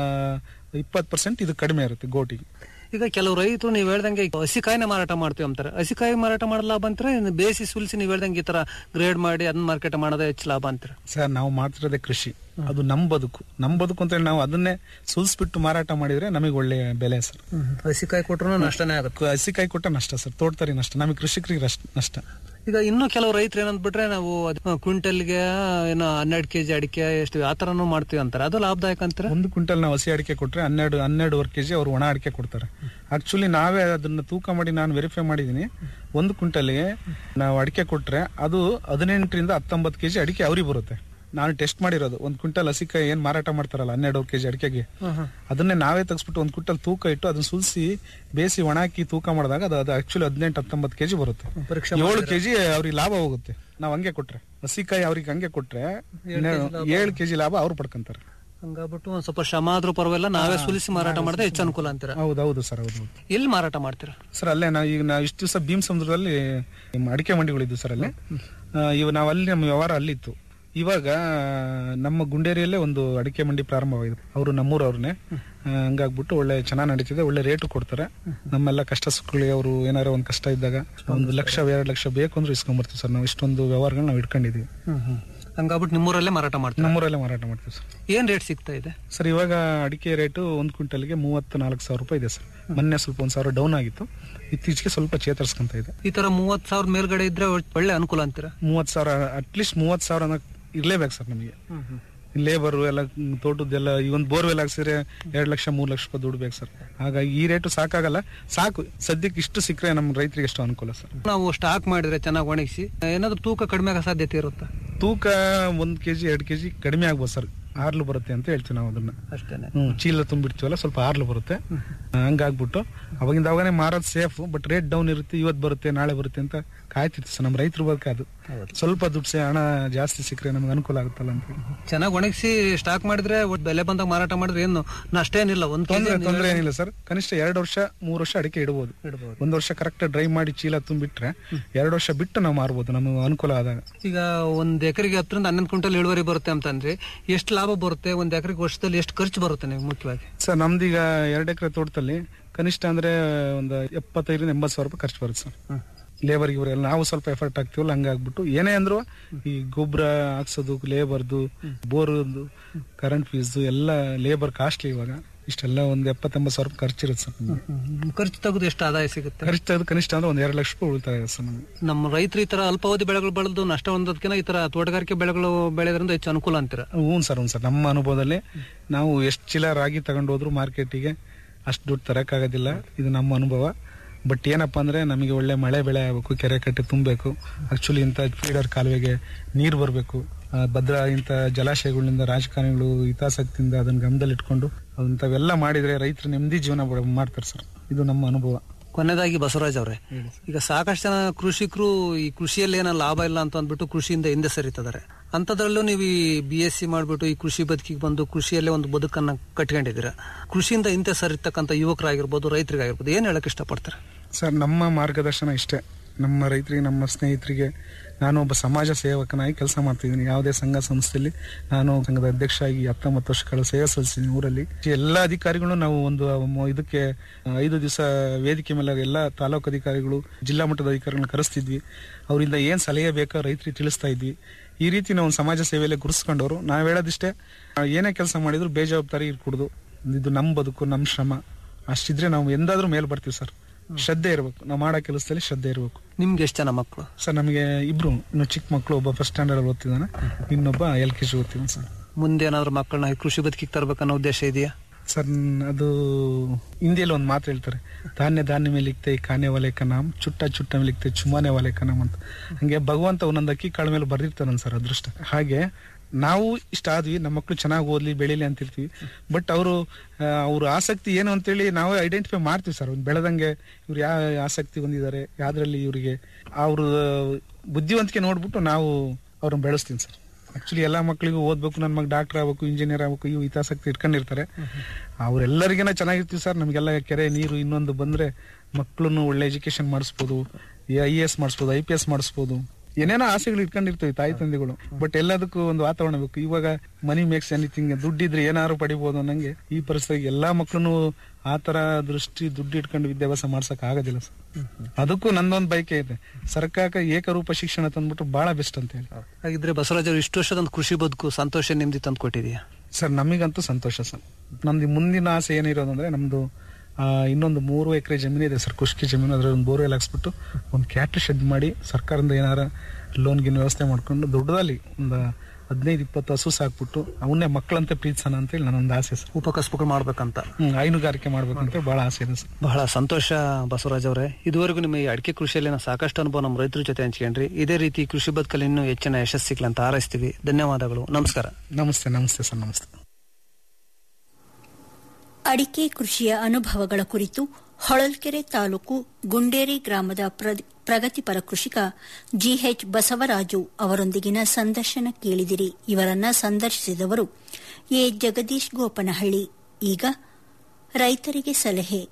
ಇಪ್ಪತ್ತು ಪರ್ಸೆಂಟ್ ಇದು ಕಡಿಮೆ ಇರುತ್ತೆ ಗೋಟಿಗೆ ಈಗ ಕೆಲವು ರೈತರು ನೀವು ಹೇಳ್ದಂಗೆ ಈಗ ಹಸಿಕಾಯಿನ ಮಾರಾಟ ಮಾಡ್ತೀವಿ ಅಂತಾರೆ ಹಸಿಕಾಯಿ ಮಾರಾಟ ಮಾಡೋ ಲಾಭ ಅಂತಾರೆ ಇನ್ನು ಬೇಯಿಸಿ ಸುಲಿಸಿ ನೀವು ಹೇಳ್ದಂಗೆ ಈ ತರ ಗ್ರೇಡ್ ಮಾಡಿ ಅದನ್ನ ಮಾರ್ಕೆಟ್ ಮಾಡೋದೇ ಹೆಚ್ಚು ಲಾಭ ಅಂತಾರೆ ಸರ್ ನಾವು ಮಾಡ್ತಿರೋದೇ ಕೃಷಿ ಅದು ನಮ್ ಬದುಕು ನಮ್ ಬದುಕು ಅಂತ ಹೇಳಿ ನಾವು ಅದನ್ನೇ ಸುಲ್ಸ್ಬಿಟ್ಟು ಮಾರಾಟ ಮಾಡಿದ್ರೆ ನಮಗೆ ಒಳ್ಳೆ ಬೆಲೆ ಸರ್ ಹಸಿಕಾಯಿ ಕೊಟ್ಟರು ನಷ್ಟನೇ ಆಗುತ್ತೆ ಹಸಿಕಾಯಿ ಕೊಟ್ಟ ನಷ್ಟ ಸರ್ ತೋಟದಲ್ಲಿ ನಷ್ಟ ನಮಗೆ ಕೃಷಿಕರಿಗೆ ರಷ್ಟ- ನಷ್ಟ ಈಗ ಇನ್ನು ಕೆಲವು ರೈತರು ಏನಂದ್ಬಿಟ್ರೆ ನಾವು ಕ್ವಿಂಟಲ್ಗೆ ಏನೋ ಹನ್ನೆರಡು ಕೆಜಿ ಅಡಿಕೆ ಎಷ್ಟು ಆ ತರನು ಮಾಡ್ತೀವಿ ಅಂತಾರೆ ಅದು ಲಾಭದಾಯಕ ಅಂತಾರೆ ಒಂದು ಕ್ವಿಂಟಲ್ ನಾವು ಹಸಿ ಅಡಿಕೆ ಕೊಟ್ರೆ ಹನ್ನೆರಡು ಹನ್ನೆರಡುವರೆ ಕೆಜಿ ಅವ್ರು ಒಣ ಅಡಿಕೆ ಕೊಡ್ತಾರೆ ಆಕ್ಚುಲಿ ನಾವೇ ಅದನ್ನ ತೂಕ ಮಾಡಿ ನಾನು ವೆರಿಫೈ ಮಾಡಿದೀನಿ ಒಂದು ಕ್ವಿಂಟಲ್ಗೆ ನಾವು ಅಡಿಕೆ ಕೊಟ್ರೆ ಅದು ಹದಿನೆಂಟರಿಂದ ಹತ್ತೊಂಬತ್ತು ಕೆಜಿ ಅಡಿಕೆ ಅವ್ರಿಗೆ ಬರುತ್ತೆ ನಾನು ಟೆಸ್ಟ್ ಮಾಡಿರೋದು ಒಂದು ಕ್ವಿಂಟಲ್ ಹಸಿಕಾಯಿ ಏನ್ ಮಾರಾಟ ಮಾಡ್ತಾರಲ್ಲ ಹನ್ನೆರಡು ಕೆಜಿ ಅಡಿಕೆಗೆ ಅದನ್ನೇ ನಾವೇ ತೆಗೆಸ್ಬಿಟ್ಟು ಒಂದು ಕ್ವಿಂಟಲ್ ತೂಕ ಇಟ್ಟು ಅದನ್ನ ಸುಲಿಸಿ ಬೇಯಿಸಿ ಒಣ ಹಾಕಿ ತೂಕ ಮಾಡಿದಾಗ ಅದು ಅದು ಆಕ್ಚುಲಿ ಹದಿನೆಂಟು ಹತ್ತೊಂಬತ್ತು ಕೆಜಿ ಬರುತ್ತೆ ಏಳು ಕೆಜಿ ಅವ್ರಿಗೆ ಲಾಭ ಹೋಗುತ್ತೆ ನಾವ್ ಹಂಗೆ ಕೊಟ್ರೆ ಹಸಿಕಾಯಿ ಅವ್ರಿಗೆ ಹಂಗೆ ಕೊಟ್ರೆ ಏಳು ಕೆಜಿ ಲಾಭ ಅವ್ರು ಪಡ್ಕೊಂತಾರೆ ಹಂಗಾಗ್ಬಿಟ್ಟು ಒಂದ್ ಸ್ವಲ್ಪ ಶ್ರಮ ಆದ್ರೂ ಪರವಾಗಿಲ್ಲ ನಾವೇ ಸುಲಿಸಿ ಮಾರಾಟ ಮಾಡಿದ್ರೆ ಹೆಚ್ಚು ಅನುಕೂಲ ಅಂತೀರಾ ಹೌದೌದು ಸರ್ ಹೌದು ಎಲ್ಲಿ ಮಾರಾಟ ಮಾಡ್ತೀರಾ ಸರ್ ಅಲ್ಲೇ ನಾವು ಈಗ ನಾವು ಇಷ್ಟು ದಿವಸ ಭೀಮ್ ಸಮುದ್ರದಲ್ಲಿ ಅಡಿಕೆ ಮಂಡಿಗಳಿದ್ದು ಸರ್ ಅಲ್ಲಿ ಆ, ಇವ ನಾವು ಅಲ್ಲಿ ನಮ್ಮ ವ್ಯವಹಾರ ಅಲ್ಲಿತ್ತು ಇವಾಗ ನಮ್ಮ ಗುಂಡೇರಿಯಲ್ಲೇ ಒಂದು ಅಡಿಕೆ ಮಂಡಿ ಪ್ರಾರಂಭವಾಗಿದೆ ಅವರು ನಮ್ಮೂರವ್ರನ್ನೇ ಹಂಗಾಗ್ಬಿಟ್ಟು ಒಳ್ಳೆ ಚೆನ್ನಾಗಿ ನಡೀತಿದೆ ಒಳ್ಳೆ ರೇಟು ಕೊಡ್ತಾರೆ ನಮ್ಮೆಲ್ಲ ಕಷ್ಟ ಸುಖಗಳಿಗೆ ಅವರು ಏನಾರ ಒಂದು ಕಷ್ಟ ಇದ್ದಾಗ ಒಂದು ಲಕ್ಷ ಎರಡು ಲಕ್ಷ ಬೇಕು ಅಂದ್ರೆ ಇಸ್ಕೊಂಡ್ಬರ್ತೀವಿ ಸರ್ ನಾವು ಇಷ್ಟೊಂದು ವ್ಯವಹಾರಗಳನ್ನ ನಾವು ಇಟ್ಕೊಂಡಿದೀವಿ ಹಂಗಾಗ್ಬಿಟ್ಟು ನಿಮ್ಮೂರಲ್ಲೇ ಮಾರಾಟ ಮಾಡ್ತೀರಾ ನಮ್ಮೂರಲ್ಲೇ ಮಾರಾಟ ಮಾಡ್ತೀವಿ ಸರ್ ಏನ್ ರೇಟ್ ಸಿಗ್ತಾ ಇದೆ ಸರ್ ಇವಾಗ ಅಡಿಕೆ ರೇಟು ಒಂದು ಕ್ವಿಂಟಲ್ಗೆ ಮೂವತ್ತು ನಾಲ್ಕು ಸಾವಿರ ರೂಪಾಯಿ ಇದೆ ಸರ್ ಮೊನ್ನೆ ಸ್ವಲ್ಪ ಒಂದು ಸಾವಿರ ಡೌನ್ ಆಗಿತ್ತು ಇತ್ತೀಚೆಗೆ ಸ್ವಲ್ಪ ಚೇತರಿಸ್ಕೊಂತ ಇದೆ ಈ ತರ ಮೂವತ್ ಸಾವಿರ ಮೇಲ್ಗಡೆ ಇದ್ರೆ ಒಳ್ಳೆ ಅನುಕೂಲ ಅಂತೀರಾ ಮೂವತ್ತು ಸಾವಿರ ಅಟ್ಲೀಸ್ಟ್ ಮೂವತ್ತು ಸಾವಿರ ಅನ್ನೋ ಇರ್ಲೇಬೇಕು ಸರ್ ನಮಗೆ ಲೇಬರ್ ಎಲ್ಲ ತೋಟದ್ದೆಲ್ಲ ಈ ಒಂದು ಬೋರ್ವೆಲ್ ಹಾಕ್ಸಿದ್ರೆ ಎರಡು ಲಕ್ಷ ಮೂರು ಲಕ್ಷ ರೂಪಾಯಿ ದುಡ್ಡು ಬೇಕು ಸರ್ ಹಾಗಾಗಿ ಈ ರೇಟು ಸಾಕಾಗಲ್ಲ ಸಾಕು ಸದ್ಯಕ್ಕೆ ಇಷ್ಟು ಸಿಕ್ಕರೆ ನಮ್ಮ ರೈತರಿಗೆ ಎಷ್ಟು ಅನುಕೂಲ ಸರ್ ನಾವು ಸ್ಟಾಕ್ ಮಾಡಿದ್ರೆ ಚೆನ್ನಾಗಿ ಒಣಗಿಸಿ ಏನಾದ್ರು ತೂಕ ಕಡಿಮೆ ಆಗೋ ಸಾಧ್ಯತೆ ಇರುತ್ತಾ ತೂಕ ಒಂದ್ ಕೆಜಿ ಎರಡು ಕೆಜಿ ಕಡಿಮೆ ಆಗ್ಬೋದು ಸರ್ ಆರ್ಲು ಬರುತ್ತೆ ಅಂತ ಹೇಳ್ತೀವಿ ನಾವು ಅದನ್ನ ಅಷ್ಟೇನೆ ಹ್ಮ್ ಚೀಲ ತುಂಬಿಡ್ತೀವಲ್ಲ ಸ್ವಲ್ಪ ಆರ್ಲು ಬರುತ್ತೆ ಹಂಗಾಗ್ಬಿಟ್ಟು ಅವಾಗಿಂದ ಅವಾಗನೇ ಮಾರೋದು ಸೇಫ್ ಬಟ್ ರೇಟ್ ಡೌನ್ ಇರುತ್ತೆ ಇವತ್ತು ಬರುತ್ತೆ ನಾಳೆ ಬರುತ್ತೆ ಅಂತ ಕಾಯ್ತಿತ್ತು ಸರ್ ನಮ್ಮ ರೈತರು ಬದುಕ ಅದು ಸ್ವಲ್ಪ ದುಡ್ಡು ಸೇ ಹಣ ಜಾಸ್ತಿ ಸಿಕ್ಕರೆ ನಮ್ಗೆ ಅನುಕೂಲ ಆಗುತ್ತಲ್ಲ ಅಂತ ಹೇಳಿ. ಚೆನ್ನಾಗಿ ಒಣಗಿಸಿ ಸ್ಟಾಕ್ ಮಾಡಿದ್ರೆ ಒಟ್ಟು ಬೆಲೆ ಬಂದಾಗ ಮಾರಾಟ ಮಾಡಿದ್ರೆ ಏನು ನಷ್ಟ ಏನಿಲ್ಲ ಒಂದ್ ತೊಂದ್ರೆ ಕೆಜಿ ತೊಂದ್ರೆ ಏನಿಲ್ಲ ಸರ್ ಕನಿಷ್ಠ ಎರಡು ವರ್ಷ ಮೂರು ವರ್ಷ ಅಡಿಕೆ ಇಡಬಹುದು ಒಂದ್ ವರ್ಷ ಕರೆಕ್ಟ್ ಡ್ರೈ ಮಾಡಿ ಚೀಲ ತುಂಬಿಟ್ರೆ ಎರಡು ವರ್ಷ ಬಿಟ್ಟು ನಾವು ಮಾರ್ಬೋದು ನಮಗೆ ಅನುಕೂಲ ಆದಾಗ ಈಗ ಒಂದ್ ಎಕರೆಗೆ ಹತ್ತರಿಂದ ಹನ್ನೊಂದು ಕ್ವಿಂಟಲ್ ಇಳುವರಿ ಬರುತ್ತೆ ಅಂತಂದ್ರೆ ಎಷ್ಟು ಲಾಭ ಬರುತ್ತೆ ಒಂದ್ ಎಕರೆಗೆ ವರ್ಷದಲ್ಲಿ ಎಷ್ಟು ಖರ್ಚು ಬರುತ್ತೆ ನೀವು ಮುಖ್ಯವಾಗಿ ಸರ್ ನಮ್ದೀಗ ಎರಡು ಎಕರೆ ತೋಟದಲ್ಲಿ ಕನಿಷ್ಠ ಅಂದ್ರೆ ಒಂದು ಎಪ್ಪತ್ತೈದರಿಂದ ಎಂಬತ್ತು ಸಾವಿರ ರೂಪಾಯಿ ಖರ್ಚು ಬರುತ್ತೆ ಸರ್ ಲೇಬರ್ ಇವರೆಲ್ಲ ನಾವು ಸ್ವಲ್ಪ ಎಫರ್ಟ್ ಹಾಕ್ತಿವಲ್ಲ ಹಂಗಾಗ್ಬಿಟ್ಟು ಏನೇ ಅಂದ್ರು ಈ ಗೊಬ್ಬರ ಹಾಕ್ಸೋದು ಲೇಬರ್ದು ಬೋರ್ದು ಕರೆಂಟ್ ಫೀಸ್ ಎಲ್ಲ ಲೇಬರ್ ಕಾಸ್ಟ್ಲಿ ಇವಾಗ ಇಷ್ಟೆಲ್ಲ ಒಂದು ಎಪ್ಪತ್ತೆಂಬತ್ತು ಸಾವಿರ ರೂಪಾಯಿ ಖರ್ಚಿರುತ್ತೆ ಸರ್ ನಮ್ಗೆ. ಖರ್ಚು ತೆಗೆದು ಎಷ್ಟು ಆದಾಯ ಸಿಗುತ್ತೆ ಖರ್ಚು ತೆಗೆದು ಕನಿಷ್ಠ ಅಂದ್ರೆ ಒಂದು ಎರಡು ಲಕ್ಷ ರೂಪಾಯಿ ಉಳಿತಾಯ ಇದೆ ಸರ್ ನಮಗೆ ನಮ್ಮ ರೈತರು ಈ ತರ ಅಲ್ಪಾವಧಿ ಬೆಳೆಗಳು ಬೆಳೆದು ನಷ್ಟ ಹೊಂದೋದಕ್ಕಿಂತ ಈ ತರ ತೋಟಗಾರಿಕೆ ಬೆಳೆಗಳು ಬೆಳೆಯೋದ್ರಿಂದ ಹೆಚ್ಚು ಅನುಕೂಲ ಅಂತೀರ ಹ್ಞೂ ಸರ್ ಹ್ಞೂ ಸರ್ ನಮ್ಮ ಅನುಭವದಲ್ಲಿ ನಾವು ಎಷ್ಟು ಚೀಲ ರಾಗಿ ತಗೊಂಡು ಹೋದ್ರು ಮಾರ್ಕೆಟಿಗೆ ಅಷ್ಟು ದುಡ್ಡು ತರಕ್ಕಾಗೋದಿಲ್ಲ ಇದು ನಮ್ಮ ಅನುಭವ ಬಟ್ ಏನಪ್ಪಾ ಅಂದ್ರೆ ನಮಗೆ ಒಳ್ಳೆ ಮಳೆ ಬೆಳೆ ಆಗಬೇಕು ಕೆರೆ ಕಟ್ಟೆ ತುಂಬಬೇಕು ಆಕ್ಚುಲಿ ಇಂಥ ಫೀಡರ್ ಕಾಲುವೆಗೆ ನೀರು ಬರಬೇಕು ಭದ್ರಾ ಇಂಥ ಜಲಾಶಯಗಳಿಂದ ರಾಜಕಾರಣಿಗಳು ಹಿತಾಸಕ್ತಿಯಿಂದ ಅದನ್ನ ಗಮನದಲ್ಲಿ ಇಟ್ಕೊಂಡು ಅಂಥವೆಲ್ಲ ಮಾಡಿದ್ರೆ ರೈತರು ನೆಮ್ಮದಿ ಜೀವನ ಬ- ಮಾಡ್ತಾರೆ ಸರ್ ಇದು ನಮ್ಮ ಅನುಭವ ಕೊನೆಯದಾಗಿ ಬಸವರಾಜ್ ಅವರೇ ಈಗ ಸಾಕಷ್ಟು ಜನ ಕೃಷಿಕರು ಈ ಕೃಷಿಯಲ್ಲಿ ಏನೋ ಲಾಭ ಇಲ್ಲ ಅಂತ ಅಂದ್ಬಿಟ್ಟು ಕೃಷಿಯಿಂದ ಹಿಂದೆ ಸರಿತಿದ್ದಾರೆ ಅಂತದ್ರಲ್ಲೂ ನೀವು ಈ ಬಿ ಎಸ್ ಸಿ ಮಾಡ್ಬಿಟ್ಟು ಈ ಕೃಷಿ ಬದುಕಿಗೆ ಬಂದು ಕೃಷಿಯಲ್ಲೇ ಒಂದು ಬದುಕನ್ನ ಕಟ್ಕೊಂಡಿದ್ದೀರಾ ಕೃಷಿಯಿಂದ ಹಿಂದೆ ಸರಿತಕ್ಕಂಥ ಯುವಕರಾಗಿರ್ಬೋದು ರೈತರಿಗಾಗಿರ್ಬೋದು ಏನ್ ಹೇಳಕ್ ಇಷ್ಟಪಡ್ತಾರೆ ಸರ್ ನಮ್ಮ ಮಾರ್ಗದರ್ಶನ ಇಷ್ಟೇ ನಮ್ಮ ರೈತರಿಗೆ ನಮ್ಮ ಸ್ನೇಹಿತರಿಗೆ ನಾನು ಒಬ್ಬ ಸಮಾಜ ಸೇವಕನಾಗಿ ಕೆಲಸ ಮಾಡ್ತಿದ್ದೀನಿ ಯಾವುದೇ ಸಂಘ ಸಂಸ್ಥೆಯಲ್ಲಿ ನಾನು ಸಂಘದ ಅಧ್ಯಕ್ಷ ಆಗಿ ಹತ್ತೊಂಬತ್ತು ವರ್ಷಗಳ ಸೇವೆ ಸಲ್ಲಿಸಿದ್ದೀನಿ ಊರಲ್ಲಿ ಎಲ್ಲ ಅಧಿಕಾರಿಗಳು ನಾವು ಒಂದು ಮ- ಇದಕ್ಕೆ ಐದು ದಿವಸ ವೇದಿಕೆ ಮೇಲೆ ಎಲ್ಲ ತಾಲೂಕು ಅಧಿಕಾರಿಗಳು ಜಿಲ್ಲಾ ಮಟ್ಟದ ಅಧಿಕಾರಿಗಳನ್ನ ಕರೆಸ್ತಿದ್ವಿ ಅವರಿಂದ ಏನ್ ಸಲಹೆ ಬೇಕೋ ರೈತರಿಗೆ ತಿಳಿಸ್ತಾ ಇದ್ವಿ ಈ ರೀತಿ ನಾವು ಒಂದು ಸಮಾಜ ಸೇವೆಯಲ್ಲಿ ಗುರುಸ್ಕೊಂಡವರು ನಾವು ಹೇಳೋದಿಷ್ಟೇ ಆ, ಏನೇ ಕೆಲಸ ಮಾಡಿದ್ರು ಬೇಜವಾಬ್ದಾರಿ ಇರ್ಕೂಡ್ದು ಇದು ನಮ್ಮ ಬದುಕು ನಮ್ಮ ಶ್ರಮ ಅಷ್ಟಿದ್ರೆ ನಾವು ಎಂದಾದ್ರೂ ಮೇಲ್ ಬರ್ತೀವಿ ಸರ್ ಶ್ರದ್ಧೆ ಇರಬೇಕು ನಾವು ಮಾಡೋ ಕೆಲಸದಲ್ಲಿ ಶ್ರದ್ಧೆ ಇರಬೇಕು ನಿಮ್ಗೆ ಎಷ್ಟು ಜನ ಮಕ್ಕಳು ಸರ್ ನಮಗೆ ಇಬ್ರು ಇನ್ನು ಚಿಕ್ಕ ಮಕ್ಕಳು ಒಬ್ಬ ಫಸ್ಟ್ ಸ್ಟ್ಯಾಂಡರ್ಡ್ ಓದ್ತಿದ್ದಾನೆ ಇನ್ನೊಬ್ಬ ಎಲ್ ಕೆ ಜಿ ಓದ್ತಿದ್ದಾನೆ ಸರ್ ಮುಂದೆ ಏನಾದ್ರು ಮಕ್ಕಳನ್ನ ಈ ಕೃಷಿ ಬದುಕಿಗೆ ತರಬೇಕನ್ನೋ ಉದ್ದೇಶ ಇದೆಯಾ ಸರ್ ನ್- ಅದು ಹಿಂದಿಯಲ್ಲಿ ಒಂದು ಮಾತು ಹೇಳ್ತಾರೆ ಧಾನ್ಯ ಧಾನ್ಯ ಮೇಲೆ ಲಿಕ್ತೆ ಕಾನೆ ವಾಲೆ ಕನಾಮ್ ಚುಟ್ಟ ಚುಟ್ಟ ಮೇಲೆ ಲಿಕ್ತೆ ಚುಮಾನೆ ವಾಲೆ ಕನಾಮ್ ಅಂತ ಹಂಗೆ ಭಗವಂತ ಒಂದೊಂದು ಅಕ್ಕಿ ಕಾಳ ಮೇಲೆ ಬರ್ದಿರ್ತಾನ ಸರ್ ಅದೃಷ್ಟ ಹಾಗೆ ನಾವು ಇಷ್ಟ ಆದ್ವಿ ನಮ್ಮ ಮಕ್ಕಳು ಚೆನ್ನಾಗಿ ಓದ್ಲಿ ಬೆಳಿಲಿ ಅಂತಿರ್ತೀವಿ ಬಟ್ ಅವರು ಅವ್ರ ಆಸಕ್ತಿ ಏನು ಅಂತೇಳಿ ನಾವೇ ಐಡೆಂಟಿಫೈ ಮಾಡ್ತೀವಿ ಸರ್ ಒಂದು ಬೆಳೆದಂಗೆ ಇವ್ರು ಯಾವ ಆಸಕ್ತಿ ಹೊಂದಿದ್ದಾರೆ ಯಾವ್ದ್ರಲ್ಲಿ ಇವರಿಗೆ ಅವ್ರ ಬುದ್ಧಿವಂತಿಕೆ ನೋಡ್ಬಿಟ್ಟು ನಾವು ಅವ್ರನ್ನ ಬೆಳೆಸ್ತೀವಿ ಸರ್ ಆಕ್ಚುಲಿ ಎಲ್ಲಾ ಮಕ್ಕಳಿಗೂ ಓದ್ಬೇಕು ನನ್ನ ಮಗ ಡಾಕ್ಟರ್ ಆಗ್ಬೇಕು ಇಂಜಿನಿಯರ್ ಆಗ್ಬೇಕು ಇವು ಹಿತಾಸಕ್ತಿ ಇಟ್ಕೊಂಡಿರ್ತಾರೆ ಅವ್ರೆಲ್ಲರಿಗಿನ ಚೆನ್ನಾಗಿರ್ತೀವಿ ಸರ್ ನಮಗೆಲ್ಲ ಕೆರೆ ನೀರು ಇನ್ನೊಂದು ಬಂದ್ರೆ ಮಕ್ಕಳನ್ನು ಒಳ್ಳೆ ಎಜುಕೇಶನ್ ಮಾಡಿಸ್ಬೋದು ಐ ಎ ಎಸ್ ಮಾಡಿಸ್ಬೋದು ಐ ಪಿ ಎಸ್ ಮಾಡಿಸ್ಬೋದು ಏನೇನೋ ಆಸೆಗಳು ಇಟ್ಕೊಂಡಿರ್ತೀವಿ ತಾಯಿ ತಂದೆಗಳು ಬಟ್ ಎಲ್ಲದಕ್ಕೂ ಒಂದು ವಾತಾವರಣ ಬೇಕು ಇವಾಗ ಮನಿ ಮೇಕ್ಸ್ ಎನಿಥಿಂಗ್ ದುಡ್ಡಿದ್ರೆ ಏನಾದ್ರು ಪಡಿಬೋದು ಅನ್ನಂಗೆ ಈ ಪರಿಸ್ಥಿತಿ ಎಲ್ಲಾ ಮಕ್ಕಳನ್ನು ಆ ತರ ದೃಷ್ಟಿ ದುಡ್ಡು ಇಟ್ಕೊಂಡು ವಿದ್ಯಾಭ್ಯಾಸ ಮಾಡ್ಸಕ್ ಆಗೋದಿಲ್ಲ ಸರ್ ಅದಕ್ಕೂ ನಂದೊಂದು ಬೈಕೆ ಇದೆ ಸರ್ಕಾರಕ್ಕೆ ಏಕರೂಪ ಶಿಕ್ಷಣ ತಂದ್ಬಿಟ್ಟು ಬಹಳ ಬೆಸ್ಟ್ ಅಂತ ಹೇಳಿ ಹಾಗಿದ್ರೆ ಬಸವರಾಜ್ ಅವರು ಇಷ್ಟು ವರ್ಷದ ಒಂದು ಕೃಷಿ ಬದುಕು ಸಂತೋಷ ನೆಮ್ಮದಿ ತಂದು ಕೊಟ್ಟಿದೆಯಾ ಸರ್ ನಮಗಂತೂ ಸಂತೋಷ ಸರ್ ನಮ್ದು ಮುಂದಿನ ಆಸೆ ಏನಿರೋದಂದ್ರೆ ನಮ್ದು ಆ, ಇನ್ನೊಂದು ಮೂರು ಎಕರೆ ಜಮೀನು ಇದೆ ಸರ್ ಖುಷ್ಕಿ ಜಮೀನು ಅದ್ರ ಒಂದು ಬೋರ್ವೆಲ್ ಹಾಕ್ಸ್ಬಿಟ್ಟು ಒಂದು ಕ್ಯಾಟ್ರಿ ಶೆಡ್ ಮಾಡಿ ಸರ್ಕಾರದಿಂದ ಏನಾರ ಲೋನ್ ಗಿನ್ ವ್ಯವಸ್ಥೆ ಮಾಡ್ಕೊಂಡು ದೊಡ್ಡದಲ್ಲಿ ಒಂದು ಹದಿನೈದು ಇಪ್ಪತ್ತು ಹಸು ಸಾಕ್ಬಿಟ್ಟು ಅವನ್ನೇ ಮಕ್ಕಳಂತೆ ಪ್ರೀತಿಸೋಣ ಅಂತೇಳಿ ನನ್ನೊಂದು ಆಸೆ ಸರ್ ಉಪಕಸಬುಗಳು ಮಾಡ್ಬೇಕಂತ ಹ್ಮ್, ಹೈನುಗಾರಿಕೆ ಮಾಡ್ಬೇಕಂತ ಬಹಳ ಆಸೆ ಇದೆ ಸರ್ ಬಹಳ ಸಂತೋಷ ಬಸವರಾಜ್ ಅವರೇ ಇದುವರೆಗೂ ನಿಮ್ಮ ಈ ಅಡಿಕೆ ಕೃಷಿಯಲ್ಲಿ ಸಾಕಷ್ಟು ಅನುಭವ ನಮ್ಮ ರೈತರ ಜೊತೆ ಹಂಚ್ಕೊಂಡ್ರಿ ಇದೇ ರೀತಿ ಕೃಷಿ ಬದುಕಲ್ಲಿ ಇನ್ನೂ ಹೆಚ್ಚಿನ ಯಶಸ್ಸು ಸಿಗ್ಲಿ ಅಂತ ಹಾರೈಸ್ತೀವಿ ಧನ್ಯವಾದಗಳು ನಮಸ್ಕಾರ ನಮಸ್ತೆ ನಮಸ್ತೆ ಸರ್ ನಮಸ್ತೆ ಅಡಿಕೆ ಕೃಷಿಯ ಅನುಭವಗಳ ಕುರಿತು ಹೊಳಲ್ಕೆರೆ ತಾಲೂಕು ಗುಂಡೇರಿ ಗ್ರಾಮದ ಪ್ರ- ಪ್ರಗತಿಪರ ಕೃಷಿಕ ಜಿಎಚ್ ಬಸವರಾಜು ಅವರೊಂದಿಗಿನ ಸಂದರ್ಶನ ಕೇಳಿದಿರಿ ಇವರನ್ನ ಸಂದರ್ಶಿಸಿದವರು ಎ ಜಗದೀಶ್ ಗೋಪನಹಳ್ಳಿ ಈಗ ರೈತರಿಗೆ ಸಲಹೆ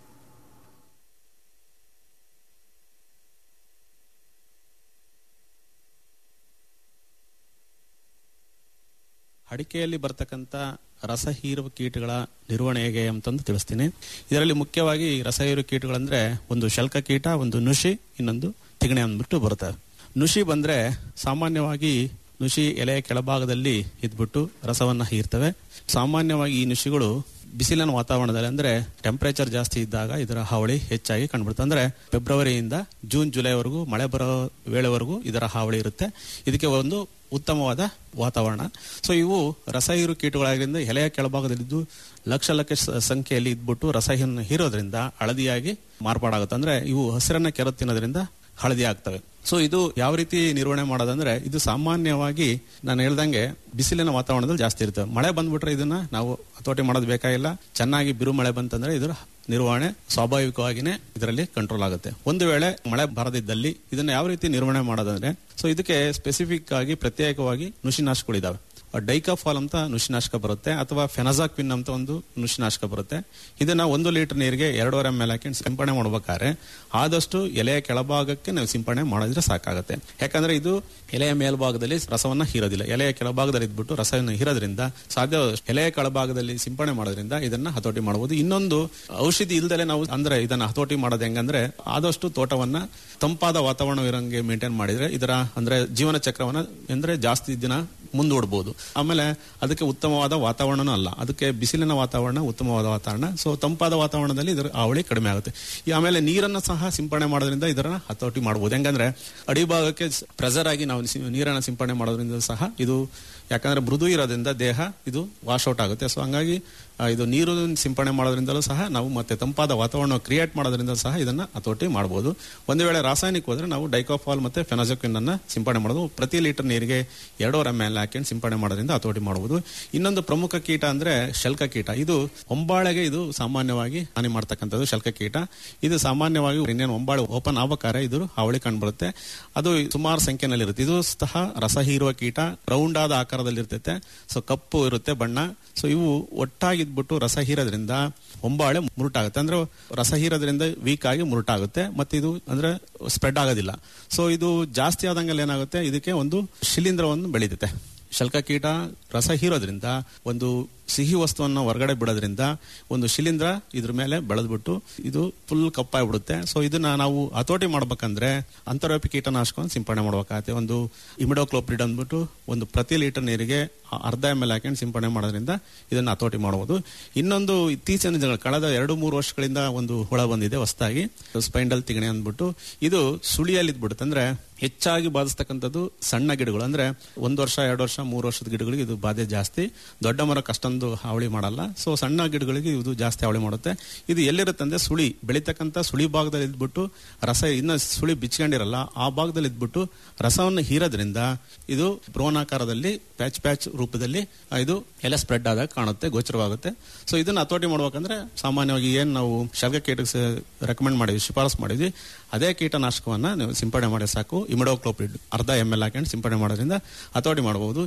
ಅಡಿಕೆಯಲ್ಲಿ ಬರ್ತಕ್ಕಂಥ ರಸ ಹೀರುವ ಕೀಟಗಳ ನಿರ್ವಹಣೆಗೆ ಅಂತಂದು ತಿಳಿಸ್ತೀನಿ ಇದರಲ್ಲಿ ಮುಖ್ಯವಾಗಿ ರಸ ಹೀರುವ ಕೀಟಗಳಂದ್ರೆ ಒಂದು ಶಲ್ಕ ಕೀಟ ಒಂದು ನುಷಿ ಇನ್ನೊಂದು ತಿಗಣೆ ಅಂದ್ಬಿಟ್ಟು ಬರ್ತವೆ ನುಷಿ ಬಂದ್ರೆ ಸಾಮಾನ್ಯವಾಗಿ ನುಷಿ ಎಲೆಯ ಕೆಳಭಾಗದಲ್ಲಿ ಇದ್ಬಿಟ್ಟು ರಸವನ್ನ ಹೀರ್ತವೆ ಸಾಮಾನ್ಯವಾಗಿ ಈ ನುಷಿಗಳು ಬಿಸಿಲಿನ ವಾತಾವರಣದಲ್ಲಿ ಅಂದ್ರೆ ಟೆಂಪರೇಚರ್ ಜಾಸ್ತಿ ಇದ್ದಾಗ ಇದರ ಹಾವಳಿ ಹೆಚ್ಚಾಗಿ ಕಂಡುಬಿಡುತ್ತೆ ಅಂದ್ರೆ ಫೆಬ್ರವರಿಯಿಂದ ಜೂನ್ ಜುಲೈವರೆಗೂ ಮಳೆ ಬರೋ ವೇಳೆವರೆಗೂ ಇದರ ಹಾವಳಿ ಇರುತ್ತೆ ಇದಕ್ಕೆ ಒಂದು ಉತ್ತಮವಾದ ವಾತಾವರಣ ಸೊ ಇವು ರಸ ಹೀರು ಕೀಟಗಳಾಗಿರಿಂದ ಎಲೆಯ ಕೆಳಭಾಗದಲ್ಲಿದ್ದು ಲಕ್ಷ ಲಕ್ಷ ಸ- ಸಂಖ್ಯೆಯಲ್ಲಿ ಇದ್ಬಿಟ್ಟು ರಸ ಹೀರನ್ನು ಹೀರೋದ್ರಿಂದ ಹಳದಿಯಾಗಿ ಮಾರ್ಪಾಡಾಗುತ್ತೆ ಅಂದ್ರೆ ಇವು ಹಸಿರನ್ನ ಕೆರ ತಿನ್ನೋದ್ರಿಂದ ಹಳದಿ ಆಗ್ತವೆ ಸೊ ಇದು ಯಾವ ರೀತಿ ನಿರ್ವಹಣೆ ಮಾಡೋದಂದ್ರೆ ಇದು ಸಾಮಾನ್ಯವಾಗಿ ನಾನು ಹೇಳ್ದಂಗೆ ಬಿಸಿಲಿನ ವಾತಾವರಣದಲ್ಲಿ ಜಾಸ್ತಿ ಇರ್ತವೆ ಮಳೆ ಬಂದ್ಬಿಟ್ರೆ ಇದನ್ನ ನಾವು ಹತೋಟಿ ಮಾಡೋದು ಬೇಕಾಗಿಲ್ಲ ಚೆನ್ನಾಗಿ ಬಿರು ಮಳೆ ಬಂತಂದ್ರೆ ಇದರ ನಿರ್ವಹಣೆ ಸ್ವಾಭಾವಿಕವಾಗಿನೇ ಇದರಲ್ಲಿ ಕಂಟ್ರೋಲ್ ಆಗುತ್ತೆ ಒಂದು ವೇಳೆ ಮಳೆ ಬರದಿದ್ದಲ್ಲಿ ಇದನ್ನ ಯಾವ ರೀತಿ ನಿರ್ವಹಣೆ ಮಾಡೋದಂದ್ರೆ ಸೊ ಇದಕ್ಕೆ ಸ್ಪೆಸಿಫಿಕ್ ಆಗಿ ಪ್ರತ್ಯೇಕವಾಗಿ ನುಸಿನಾಶಕಗಳಿದಾವೆ ಡೈಕಾಫಾಲ್ ಅಂತ ನುಸಿನಾಶಕ ಬರುತ್ತೆ ಅಥವಾ ಫೆನಜಾಕ್ವಿನ್ ಅಂತ ಒಂದು ನುಸಿನಾಶಕ ಬರುತ್ತೆ ಇದನ್ನ ಒಂದು ಲೀಟರ್ ನೀರಿಗೆ ಎರಡೂವರೆ ಎಮ್ ಎಲ್ ಹಾಕಿ ಸಿಂಪಡಣೆ ಮಾಡ್ಬೇಕಾದ್ರೆ ಆದಷ್ಟು ಎಲೆಯ ಕೆಳಭಾಗಕ್ಕೆ ನಾವು ಸಿಂಪಡಣೆ ಮಾಡಿದ್ರೆ ಸಾಕಾಗುತ್ತೆ ಯಾಕಂದ್ರೆ ಇದು ಎಲೆಯ ಮೇಲ್ಭಾಗದಲ್ಲಿ ರಸವನ್ನ ಹೀರೋದಿಲ್ಲ ಎಲೆಯ ಕೆಳಭಾಗದಲ್ಲಿ ಇದ್ಬಿಟ್ಟು ರಸವನ್ನು ಹೀರೋದ್ರಿಂದ ಸಾಧ್ಯ ಎಲೆಯ ಕೆಳಭಾಗದಲ್ಲಿ ಸಿಂಪಡಣೆ ಮಾಡೋದ್ರಿಂದ ಇದನ್ನ ಹತೋಟಿ ಮಾಡಬಹುದು ಇನ್ನೊಂದು ಔಷಧಿ ಇಲ್ದಲೆ ನಾವು ಅಂದ್ರೆ ಇದನ್ನ ಹತೋಟಿ ಮಾಡೋದು ಹೆಂಗಂದ್ರೆ ಆದಷ್ಟು ತೋಟವನ್ನ ತಂಪಾದ ವಾತಾವರಣ ಇರಂಗೆ ಮೇಂಟೈನ್ ಮಾಡಿದ್ರೆ ಇದರ ಅಂದ್ರೆ ಜೀವನ ಚಕ್ರವನ್ನ ಅಂದ್ರೆ ಜಾಸ್ತಿ ದಿನ ಮುಂದೂಡಬಹುದು ಆಮೇಲೆ ಅದಕ್ಕೆ ಉತ್ತಮವಾದ ವಾತಾವರಣನೂ ಅಲ್ಲ ಅದಕ್ಕೆ ಬಿಸಿಲಿನ ವಾತಾವರಣ ಉತ್ತಮವಾದ ವಾತಾವರಣ ಸೊ ತಂಪಾದ ವಾತಾವರಣದಲ್ಲಿ ಇದರ ಹಾವಳಿ ಕಡಿಮೆ ಆಗುತ್ತೆ ಈ ಆಮೇಲೆ ನೀರನ್ನು ಸಹ ಸಿಂಪಡಣೆ ಮಾಡೋದ್ರಿಂದ ಇದರ ಹತೋಟಿ ಮಾಡಬಹುದು ಹೆಂಗಂದ್ರೆ ಅಡಿಭಾಗಕ್ಕೆ ಪ್ರೆಸರ್ ಆಗಿ ನಾವು ಸಿ- ನೀರನ್ನು ಸಿಂಪಡಣೆ ಮಾಡೋದ್ರಿಂದ ಸಹ ಇದು ಯಾಕಂದ್ರೆ ಮೃದು ಇರೋದ್ರಿಂದ ದೇಹ ಇದು ವಾಶ್ಔಟ್ ಆಗುತ್ತೆ ಸೊ ಹಂಗಾಗಿ ಆ, ಇದು ನೀರು ಸಿಂಪಡಣೆ ಮಾಡೋದ್ರಿಂದಲೂ ಸಹ ನಾವು ಮತ್ತೆ ತಂಪಾದ ವಾತಾವರಣ ಕ್ರಿಯೇಟ್ ಮಾಡೋದ್ರಿಂದ ಸಹ ಇದನ್ನ ಹತೋಟಿ ಮಾಡಬಹುದು ಒಂದು ವೇಳೆ ರಾಸಾಯನಿಕ ಹೋದ್ರೆ ನಾವು ಡೈಕೋಫಾಲ್ ಮತ್ತೆ ಫೆನಜಕ್ವಿನ್ ಅನ್ನ ಸಿಂಪಡಣೆ ಮಾಡೋದು ಪ್ರತಿ ಲೀಟರ್ ನೀರಿಗೆ ಎರಡೂವರೆ ಎಮ್ ಎಲ್ ಹಾಕಿ ಸಿಂಪಡಣೆ ಮಾಡೋದ್ರಿಂದ ಹತೋಟಿ ಮಾಡಬಹುದು ಇನ್ನೊಂದು ಪ್ರಮುಖ ಕೀಟ ಅಂದ್ರೆ ಶಲ್ಕ ಕೀಟ ಇದು ಒಂಬಾಳೆಗೆ ಇದು ಸಾಮಾನ್ಯವಾಗಿ ಹಾನಿ ಮಾಡ್ತಕ್ಕಂಥದ್ದು ಶಲ್ಕ ಕೀಟ ಇದು ಸಾಮಾನ್ಯವಾಗಿ ಇನ್ನೇನು ಒಂಬಾಳೆ ಓಪನ್ ಆಗ್ಬೇಕಾದ್ರೆ ಇದು ಹಾವಳಿ ಕಂಡುಬರುತ್ತೆ ಅದು ಸುಮಾರು ಸಂಖ್ಯೆನಲ್ಲಿ ಇರುತ್ತೆ ಇದು ಸಹ ರಸ ಹೀರುವ ಕೀಟ ರೌಂಡ್ ಆದ ಆಕಾರದಲ್ಲಿ ಇರ್ತೈತೆ ಸೊ ಕಪ್ಪು ಇರುತ್ತೆ ಬಣ್ಣ ಸೊ ಇವು ಒಟ್ಟಾಗಿದ್ಬಿಟ್ಟು ರಸ ಹೀರೋದ್ರಿಂದ ಒಂಬಾಳೆ ಮುರುಟಾಗುತ್ತೆ ಅಂದ್ರೆ ರಸ ಹೀರೋದ್ರಿಂದ ವೀಕ್ ಆಗಿ ಮುರುಟಾಗುತ್ತೆ ಮತ್ತೆ ಇದು ಅಂದ್ರೆ ಸ್ಪ್ರೆಡ್ ಆಗೋದಿಲ್ಲ ಸೊ ಇದು ಜಾಸ್ತಿ ಆದಂಗೆಲ್ಲ ಏನಾಗುತ್ತೆ ಇದಕ್ಕೆ ಒಂದು ಶಿಲೀಂಧ್ರವನ್ನು ಬೆಳೀತೈತೆ ಶಲ್ಕ ಕೀಟ ರಸ ಹೀರೋದ್ರಿಂದ ಒಂದು ಸಿಹಿ ವಸ್ತುವನ್ನು ಹೊರಗಡೆ ಬಿಡೋದ್ರಿಂದ ಒಂದು ಶಿಲೀಂಧ್ರ ಇದ್ರ ಮೇಲೆ ಬೆಳೆದ್ಬಿಟ್ಟು ಇದು ಫುಲ್ ಕಪ್ಪಾಗ್ಬಿಡುತ್ತೆ ಸೊ ಇದನ್ನ ನಾವು ಹತೋಟಿ ಮಾಡ್ಬೇಕಂದ್ರೆ ಅಂತರ್ವ್ಯಾಪಿ ಕೀಟನಾಶಕವನ್ನು ಸಿಂಪಡಣೆ ಮಾಡ್ಬೇಕಾಗತ್ತೆ ಒಂದು ಇಮಿಡೋಕ್ಲೋಪ್ರಿಡ್ ಅಂದ್ಬಿಟ್ಟು ಒಂದು ಪ್ರತಿ ಲೀಟರ್ ನೀರಿಗೆ ಅರ್ಧ ಎಮ್ ಎಲ್ ಹಾಕೊಂಡು ಸಿಂಪಡಣೆ ಮಾಡೋದ್ರಿಂದ ಇದನ್ನ ಹತೋಟಿ ಮಾಡಬಹುದು ಇನ್ನೊಂದು ಇತ್ತೀಚಿನ ದಿನಗಳು ಕಳೆದ ಎರಡು ಮೂರು ವರ್ಷಗಳಿಂದ ಒಂದು ಹುಳ ಬಂದಿದೆ ಹೊಸದಾಗಿ ಸ್ಪೈಂಡಲ್ ತಿಗಣೆ ಅಂದ್ಬಿಟ್ಟು ಇದು ಸುಳಿಯಲ್ಲಿ ಇದ್ಬಿಡುತ್ತೆ ಅಂದ್ರೆ ಹೆಚ್ಚಾಗಿ ಬಾಧಿಸ್ತಕ್ಕಂಥದ್ದು ಸಣ್ಣ ಗಿಡಗಳು ಅಂದ್ರೆ ಒಂದು ವರ್ಷ ಎರಡು ವರ್ಷ ಮೂರು ವರ್ಷದ ಗಿಡಗಳಿಗೆ ಇದು ಬಾಧೆ ಜಾಸ್ತಿ ದೊಡ್ಡ ಮರಕ್ಕೆ ಅಷ್ಟೊಂದು ಹಾವಳಿ ಮಾಡಲ್ಲ ಸೊ ಸಣ್ಣ ಗಿಡಗಳಿಗೆ ಇದು ಜಾಸ್ತಿ ಹಾವಳಿ ಮಾಡುತ್ತೆ ಇದು ಎಲ್ಲಿರುತ್ತೆ ಅಂದ್ರೆ ಸುಳಿ ಬೆಳೀತಕ್ಕಂಥ ಸುಳಿ ಭಾಗದಲ್ಲಿ ಇದ್ಬಿಟ್ಟು ರಸ ಇನ್ನ ಸುಳಿ ಬಿಚ್ಕೊಂಡಿರಲ್ಲ ಆ ಭಾಗದಲ್ಲಿ ಇದ್ಬಿಟ್ಟು ರಸವನ್ನು ಹೀರೋದ್ರಿಂದ ಇದು ಬ್ರೋನಾಕಾರದಲ್ಲಿ ಪ್ಯಾಚ್ ಪ್ಯಾಚ್ ರೂಪದಲ್ಲಿ ಆ, ಇದು ಎಲೆ ಸ್ಪ್ರೆಡ್ ಆದಾಗ ಕಾಣುತ್ತೆ ಗೋಚರವಾಗುತ್ತೆ ಸೊ ಇದನ್ನ ಹತೋಟಿ ಮಾಡ್ಬೇಕಂದ್ರೆ ಸಾಮಾನ್ಯವಾಗಿ ಏನ್ ನಾವು ಶಲ್ಕ ಕೀಟಕ್ಕೆ ರೆಕಮೆಂಡ್ ಮಾಡಿದ್ವಿ ಶಿಫಾರಸ್ ಮಾಡಿದ್ವಿ ಅದೇ ಕೀಟನಾಶಕವನ್ನ ನೀವು ಸಿಂಪಡಣೆ ಮಾಡಿ ಸಾಕು ಇಮಿಡೋಕ್ಲೋಪ್ರಿಡ್ ಅರ್ಧ ಎಮ್ ಎಲ್ ಹಾಕೊಂಡು ಸಿಂಪಡಣೆ ಮಾಡೋದ್ರಿಂದ ಹತೋಟಿ ಮಾಡಬಹುದು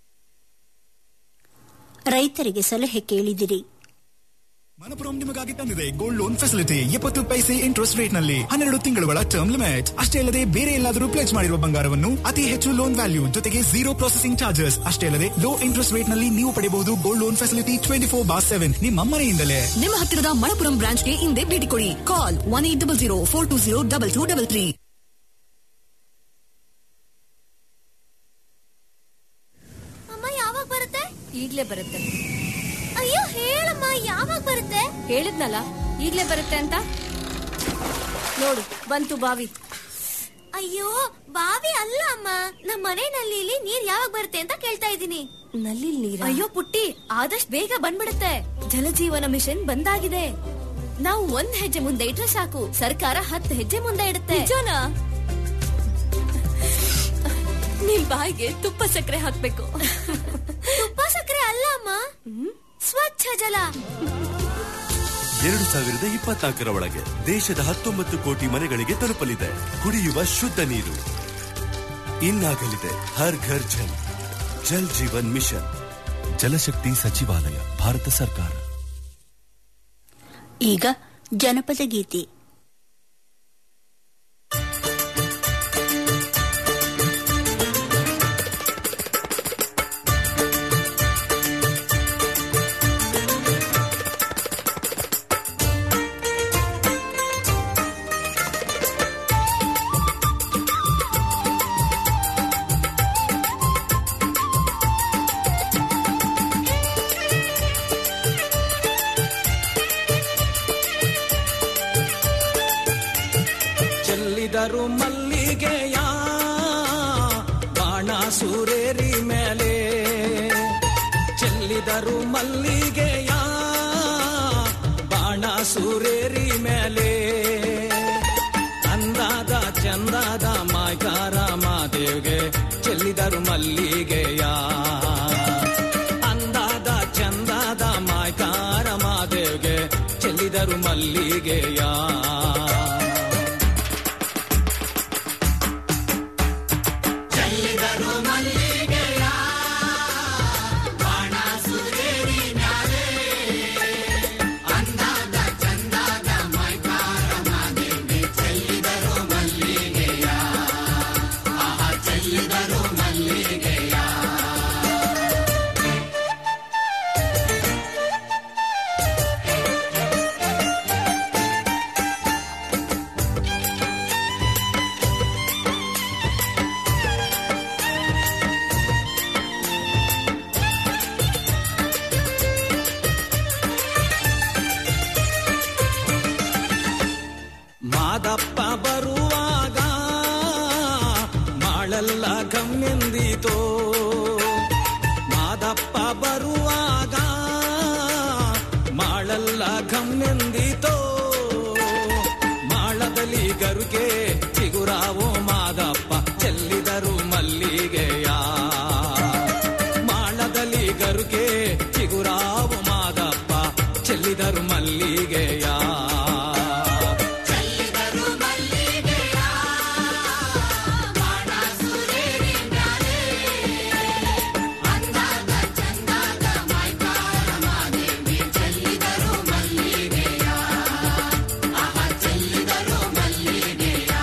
ರೈತರಿಗೆ ಸಲಹೆ ಕೇಳಿದಿರಿ ಮನಪುರಂ ನಿಮಗಾಗಿ ತಂದಿದೆ ಗೋಲ್ಡ್ ಲೋನ್ ಫೆಸಿಲಿಟಿ ಎಪ್ಪತ್ತು ಪೈಸೆ ಇಂಟ್ರೆಸ್ಟ್ ರೇಟ್ ನಲ್ಲಿ ಹನ್ನೆರಡು ತಿಂಗಳುಗಳ ಟರ್ಮ್ ಲಿಮಿಟ್ ಅಷ್ಟೇ ಅಲ್ಲದೆ ಬೇರೆ ಎಲ್ಲಾದರೂ ಪ್ಲೇಸ್ ಮಾಡಿರುವ ಬಂಗಾರವನ್ನು ಅತಿ ಹೆಚ್ಚು ಲೋನ್ ವ್ಯಾಲ್ಯೂ ಜೊತೆಗೆ ಜೀರೋ ಪ್ರೊಸೆಸಿಂಗ್ ಚಾರ್ಜಸ್ ಅಷ್ಟೇ ಅಲ್ಲದೆ ಲೋ ಇಂಟ್ರೆಸ್ಟ್ ರೇಟ್ ನಲ್ಲಿ ನೀವು ಪಡೆಯಬಹುದು gold loan facility twenty four by seven ನಿಮ್ಮ ಮನೆಯಿಂದಲೇ ನಿಮ್ಮ ಹತ್ತಿರದ ಮಣಪುರಂ ಬ್ರಾಂಚ್ಗೆ ಹಿಂದೆ ಭೇಟಿ ಕೊಡಿ call one eight double zero four two zero double two double three ಅಮ್ಮ ಯಾವಾಗ ಬರುತ್ತೆ ಈಗ್ಲೇ ಬರುತ್ತೆ ಅಯ್ಯೋ ಹೇಳಮ್ಮ ಯಾವಾಗ ಬರುತ್ತೆ ಹೇಳಿದ್ನಲ್ಲ ಈಗ್ಲೇ ಬರುತ್ತೆ ಅಂತ ನೋಡು ಬಂತು ಬಾವಿ ಅಯ್ಯೋ ಬಾವಿ ಅಲ್ಲ ಅಮ್ಮ ನಮ್ಮ ಮನೆ ನಲ್ಲಿಲಿ ನೀರ್ ಯಾವಾಗ ಬರುತ್ತೆ ಅಂತ ಕೇಳ್ತಾ ಇದ್ದೀನಿ ನಲ್ಲಿ ನೀರ ಅಯ್ಯೋ ಪುಟ್ಟಿ ಆದಷ್ಟು ಬೇಗ ಬಂದ್ಬಿಡುತ್ತೆ ಜಲಜೀವನ ಮಿಷನ್ ಬಂದಾಗಿದೆ ನಾವು ಒಂದ್ ಹೆಜ್ಜೆ ಮುಂದೆ ಇಟ್ರೆ ಸಾಕು ಸರ್ಕಾರ ಹತ್ತು ಹೆಜ್ಜೆ ಮುಂದೆ ಇಡುತ್ತೆ ನಿಜನಾ ನಿನ್ ಬಾಯಿಗೆ ತುಪ್ಪ ಸಕ್ಕರೆ ಹಾಕ್ಬೇಕು ತುಪ್ಪ ಸಕ್ಕರೆ ಅಲ್ಲ ಅಮ್ಮ ಸ್ವಚ್ಛ ಜಲ ಎರಡು ಸಾವಿರದ ಇಪ್ಪತ್ನಾಲ್ಕರ ಒಳಗೆ ದೇಶದ ಹತ್ತೊಂಬತ್ತು ಕೋಟಿ ಮನೆಗಳಿಗೆ ತಲುಪಲಿದೆ ಕುಡಿಯುವ ಶುದ್ಧ ನೀರು ಇನ್ನಾಗಲಿದೆ ಹರ್ ಘರ್ ಜಲ್ ಜಲ್ ಜೀವನ್ ಮಿಷನ್ ಜಲಶಕ್ತಿ ಸಚಿವಾಲಯ ಭಾರತ ಸರ್ಕಾರ ಈಗ ಜನಪದ ಗೀತೆ ಚೆಲ್ಲಿದರು ಮಲ್ಲಿಗೆಯ ಬಾಣ ಸೂರೇರಿ ಮೇಲೆ ಚೆಲ್ಲಿದರು ಮಲ್ಲಿಗೆಯ ಬಾಣ ಸೂರೇರಿ ಮೇಲೆ ಅಂದಾದ ಚಂದಾದ ಮಾಯ್ಕಾರ ಮಾದೇವ್ಗೆ ಚೆಲ್ಲಿದರು ಮಲ್ಲಿಗೆಯ ಅಂದಾದ ಚಂದಾದ ಮಾಯ್ಕಾರ ಮಾದೇವ್ಗೆ ಚೆಲ್ಲಿದರು ಮಲ್ಲಿಗೆಯ ಚೆಲ್ಲಿದರು ಮಲ್ಲಿಗೆಯ ಬಾಣ ಸುರೇರಿ ಮ್ಯಾಲೆ ಅಂದಾದ ಚಂದಾದ ಮೈಕಾರ ಮಾದೇವಿ ಚೆಲ್ಲಿದರು ಮಲ್ಲಿಗೆಯ ಆಹಾ ಚೆಲ್ಲಿದರು ಮಲ್ಲಿಗೆಯ ಮಾದಪ್ಪ ಬರುವಾಗ ಮಾಳೆಲ್ಲ ಕಮ್ಮೆಂದಿತೋ ಮಾದಪ್ಪ ಬರುವಾಗ ಮಾಳೆಲ್ಲ ಕಮ್ಮೆಂದಿತೋ ಮಾಳದಲ್ಲಿ ಗರುಗೆ ಚಿಗುರಾವೋ ಮಾದಪ್ಪ ಚೆಲ್ಲಿದರು ಮಲ್ಲಿಗೆಯ ಮಾಳದಲ್ಲಿ ಗರುಗೆ ಚಿಗುರಾವೋ ಮಾದಪ್ಪ ಚೆಲ್ಲಿದರು ಮಲ್ಲಿಗೆಯ ಚೆಲ್ಲಿದರು ಮಲ್ಲಿಗೆಯ ಬಾಣ ಸುರೇರಿ ಮ್ಯಾಲೆ ಅಂದಾದ ಚಂದಾದ ಮೈಕಾರ ಮಾದೇವಿ ಚೆಲ್ಲಿದರು ಮಲ್ಲಿಗೆಯ ಆಹಾ ಚೆಲ್ಲಿದರು ಮಲ್ಲಿಗೆಯ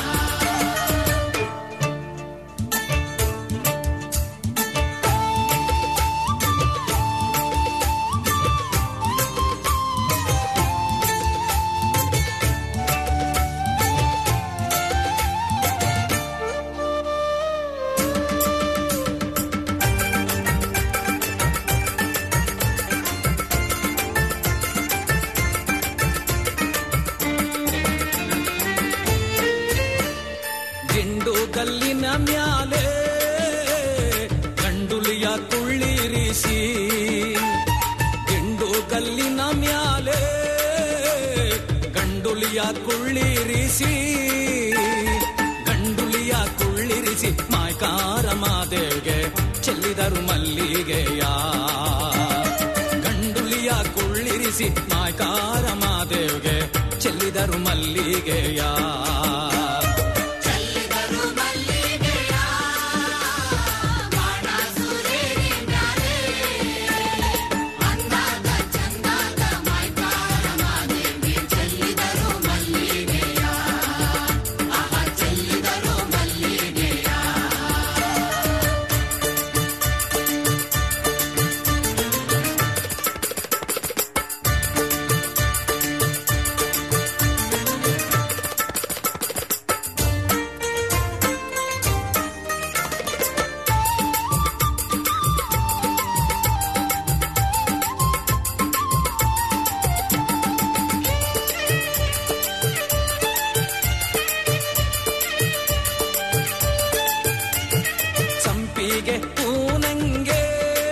ಗಿಂಡು ಕಲ್ಲಿನ ಮ್ಯಾಲೆ ಗಂಡುಲಿಯ ಕುಳ್ಳಿರಿಸಿ ಗಿಂಡು ಕಲ್ಲಿನ ಮ್ಯಾಲೆ ಗಂಡುಲಿಯ ಕುಳ್ಳಿರಿಸಿ ಗಂಡುಲಿಯ ಕುಳ್ಳಿರಿಸಿ ಮಾಯ್ಕಾರ ಮಾದೇವ್ಗೆ ಚೆಲ್ಲಿದರು ಮಲ್ಲಿಗೆಯ ಗಂಡುಲಿಯ ಕುಳ್ಳಿರಿಸಿ ಮಾಯ್ಕಾರ ಮಾದೇವ್ಗೆ ಚೆಲ್ಲಿದರು ಮಲ್ಲಿಗೆಯ ಚೆಲ್ಲಿದರು ಮಲ್ಲಿಗೆಯ ಬಾಣ ಸುರೇರಿ ಮ್ಯಾಲೆ ಅಂದಾದ ಚಂದಾದ ಮೈಕಾರ ಮಾದೇವಿ ಚೆಲ್ಲಿದರು ಮಲ್ಲಿಗೆಯ ಆಹಾ ಚೆಲ್ಲಿದರು ಮಲ್ಲಿಗೆಯ ಸಂಪಿಗೆ ಪೂನಂಗೆ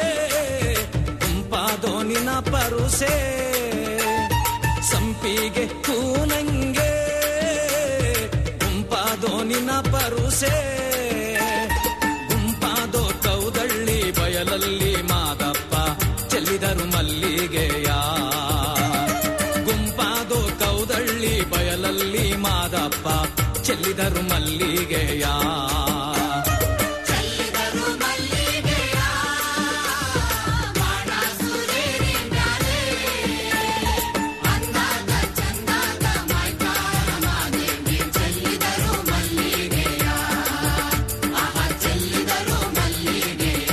ಗುಂಪಾದೋನಿನ ಪರುಸೆ ಸಂಪಿಗೆ ಪೂನಂಗೆ ಗುಂಪಾದೋನಿನ ಪರುಸೆ ಗುಂಪಾದೋ ಕೌದಳ್ಳಿ ಬಯಲಲ್ಲಿ ಮಾದಪ್ಪ ಚೆಲ್ಲಿದರು ಮಲ್ಲಿಗೆಯ ಗುಂಪ ಯಾವುದೋ ಕೌದಳ್ಳಿ ಬಯಲಲ್ಲಿ ಮಾದಪ್ಪ ಚೆಲ್ಲಿದರು ಮಲ್ಲಿಗೆಯ ಚೆಲ್ಲಿದರು ಮಲ್ಲಿಗೆಯ ಬಾಣ ಸುರೇರಿ ಮ್ಯಾಲೆ ಅಂದಾದ ಚಂದಾದ ಮೈಕಾರ ಮಾದೇವಿ ಚೆಲ್ಲಿದರು ಮಲ್ಲಿಗೆಯ ಆಹ ಚೆಲ್ಲಿದರು ಮಲ್ಲಿಗೆಯ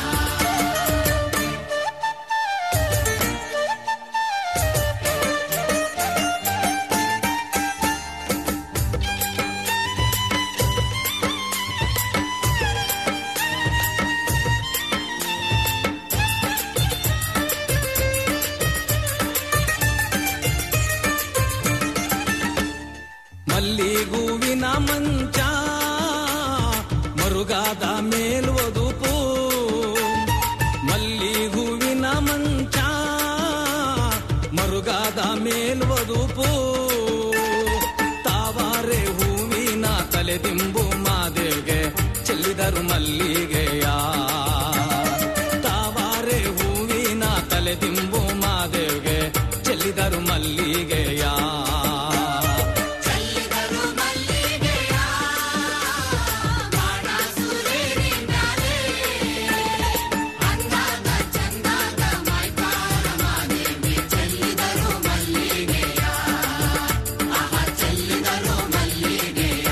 ಮಲ್ಲಿಗೂವಿನ ಮಂಚ ಮರುಗಾದ ಮೇಲ್ವದುಪು ಮಲ್ಲಿಗೂವಿನ ಮಂಚ ಮರುಗಾದ ಮೇಲ್ವದುಪು ತಾವಾರೆ ಹೂವಿನ ತಲೆದಿಂಬು ಮಾದೇವ್ಗೆ ಚೆಲ್ಲಿದರು ಮಲ್ಲಿಗೆಯ ತಾವಾರೆ ಹೂವಿನ ತಲೆದಿಂಬು ಮಾದೇವ್ಗೆ ಚೆಲ್ಲಿದರು ಮಲ್ಲಿಗೆಯ ಚೆಲ್ಲಿದರು ಮಲ್ಲಿಗೆಯ ಬಾಣ ಸುರೇರಿ ಮ್ಯಾಲೆ ಅಂದಾದ ಚಂದಾದ ಮೈಕಾರ ಮಾದೇವಿ ಚೆಲ್ಲಿದರು ಮಲ್ಲಿಗೆಯ ಆಹ ಚೆಲ್ಲಿದರು ಮಲ್ಲಿಗೆಯ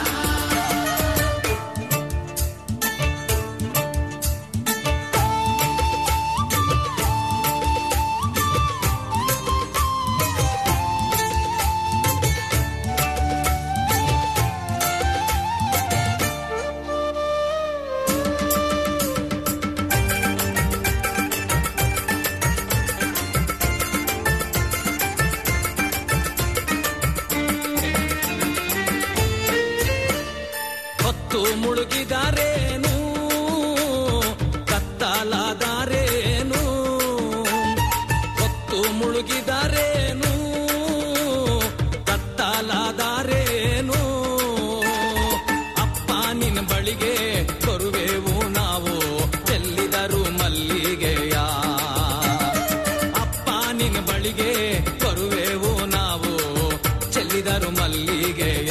ಹೊತ್ತು ಮುಳುಗಿದಾರೇನು ಕತ್ತಲಾದಾರೇನು ಹೊತ್ತು ಮುಳುಗಿದಾರೇನು ಕತ್ತಲಾದಾರೇನು ಅಪ್ಪ ನಿನ್ನ ಬಳಿಗೆ ಬರುವೆವು ನಾವು ಚೆಲ್ಲಿದರು ಮಲ್ಲಿಗೆಯ ಅಪ್ಪ ನಿನ್ನ ಬಳಿಗೆ ಬರುವೆವು ನಾವು ಚೆಲ್ಲಿದರು ಮಲ್ಲಿಗೆಯ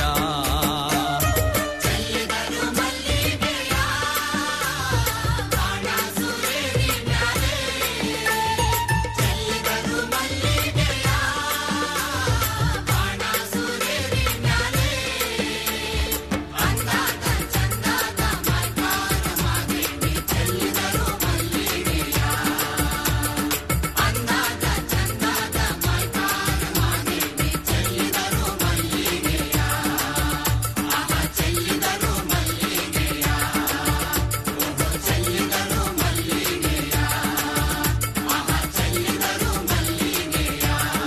ಚೆಲ್ಲಿದರು ಮಲ್ಲಿಗೆಯ ಬಾಣ ಸುರೇರಿ ಮ್ಯಾಲೆ ಚೆಲ್ಲಿದರು ಮಲ್ಲಿಗೆಯ ಬಾಣ ಸುರೇರಿ ಮ್ಯಾಲೆ ಅಂದಾದ ಚಂದಾದ ಮೈಕಾರ ಮಾದೇವಿ ಚೆಲ್ಲಿದರು ಮಲ್ಲಿಗೆಯ ಅಂದಾದ ಚಂದಾದ ಮೈಕಾರ ಮಾದೇವಿ ಚೆಲ್ಲಿದರು ಮಲ್ಲಿಗೆಯ ಆಹ ಚೆಲ್ಲಿದರು ಮಲ್ಲಿಗೆಯ ಓಹೋ ಚೆಲ್ಲಿದರು ಮಲ್ಲಿಗೆಯ ಆಹ ಚೆಲ್ಲಿದರು ಮಲ್ಲಿಗೆಯ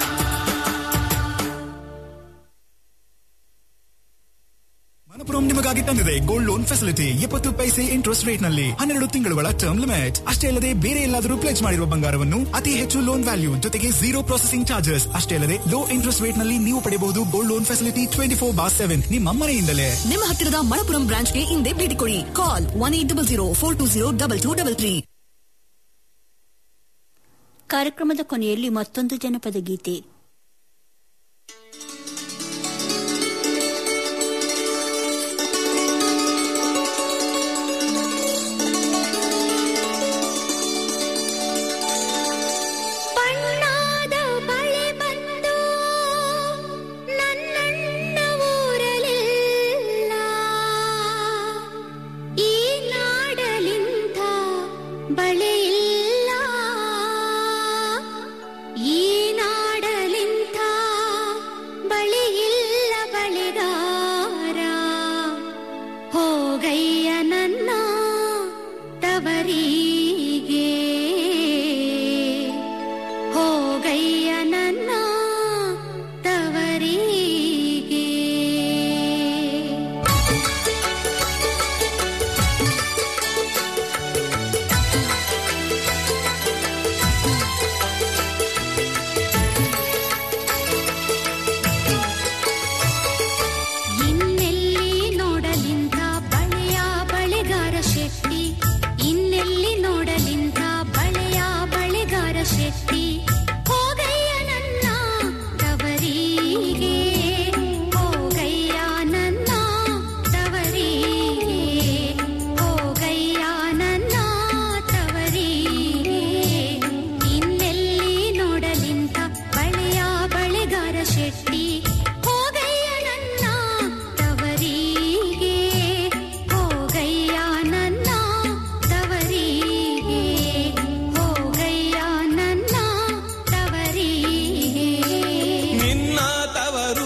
ಮನಪುರಂ ನಿಮಗಾಗಿ ತಂದಿದೆ ಗೋಲ್ಡ್ ಲೋನ್ ಫೆಸಿಲಿಟಿ ಎಪ್ಪತ್ತು ಪೈಸೆ ಇಂಟ್ರೆಸ್ಟ್ ರೇಟ್ ನಲ್ಲಿ ಹನ್ನೆರಡು ತಿಂಗಳುಗಳ ಟರ್ಮ್ ಲಿಮಿಟ್ ಅಷ್ಟೇ ಅಲ್ಲದೆ ಬೇರೆ ಎಲ್ಲಾದರೂ ಪ್ಲೆಜ್ ಮಾಡಿರುವ ಬಂಗಾರವನ್ನು ಅತಿ ಹೆಚ್ಚು ಲೋನ್ ವ್ಯಾಲ್ಯೂ ಜೊತೆಗೆ ಜೀರೋ ಪ್ರೊಸೆಸಿಂಗ್ ಚಾರ್ಜಸ್ ಅಷ್ಟೇ ಅಲ್ಲದೆ ಲೋ ಇಂಟ್ರೆಸ್ಟ್ ರೇಟ್ ನಲ್ಲಿ ನೀವು ಪಡೆಯಬಹುದು gold loan facility twenty four by seven ನಿಮ್ಮ ಮನೆಯಿಂದಲೇ ನಿಮ್ಮ ಹತ್ತಿರದ ಮಣಪುರಂ ಬ್ರಾಂಚ್ಗೆ ಇಂದೇ ಭೇಟಿ ಕೊಡಿ call one eight double zero four two zero double two double three ಕಾರ್ಯಕ್ರಮದ ಕೊನೆಯಲ್ಲಿ ಮತ್ತೊಂದು ಜನಪದ ಗೀತೆ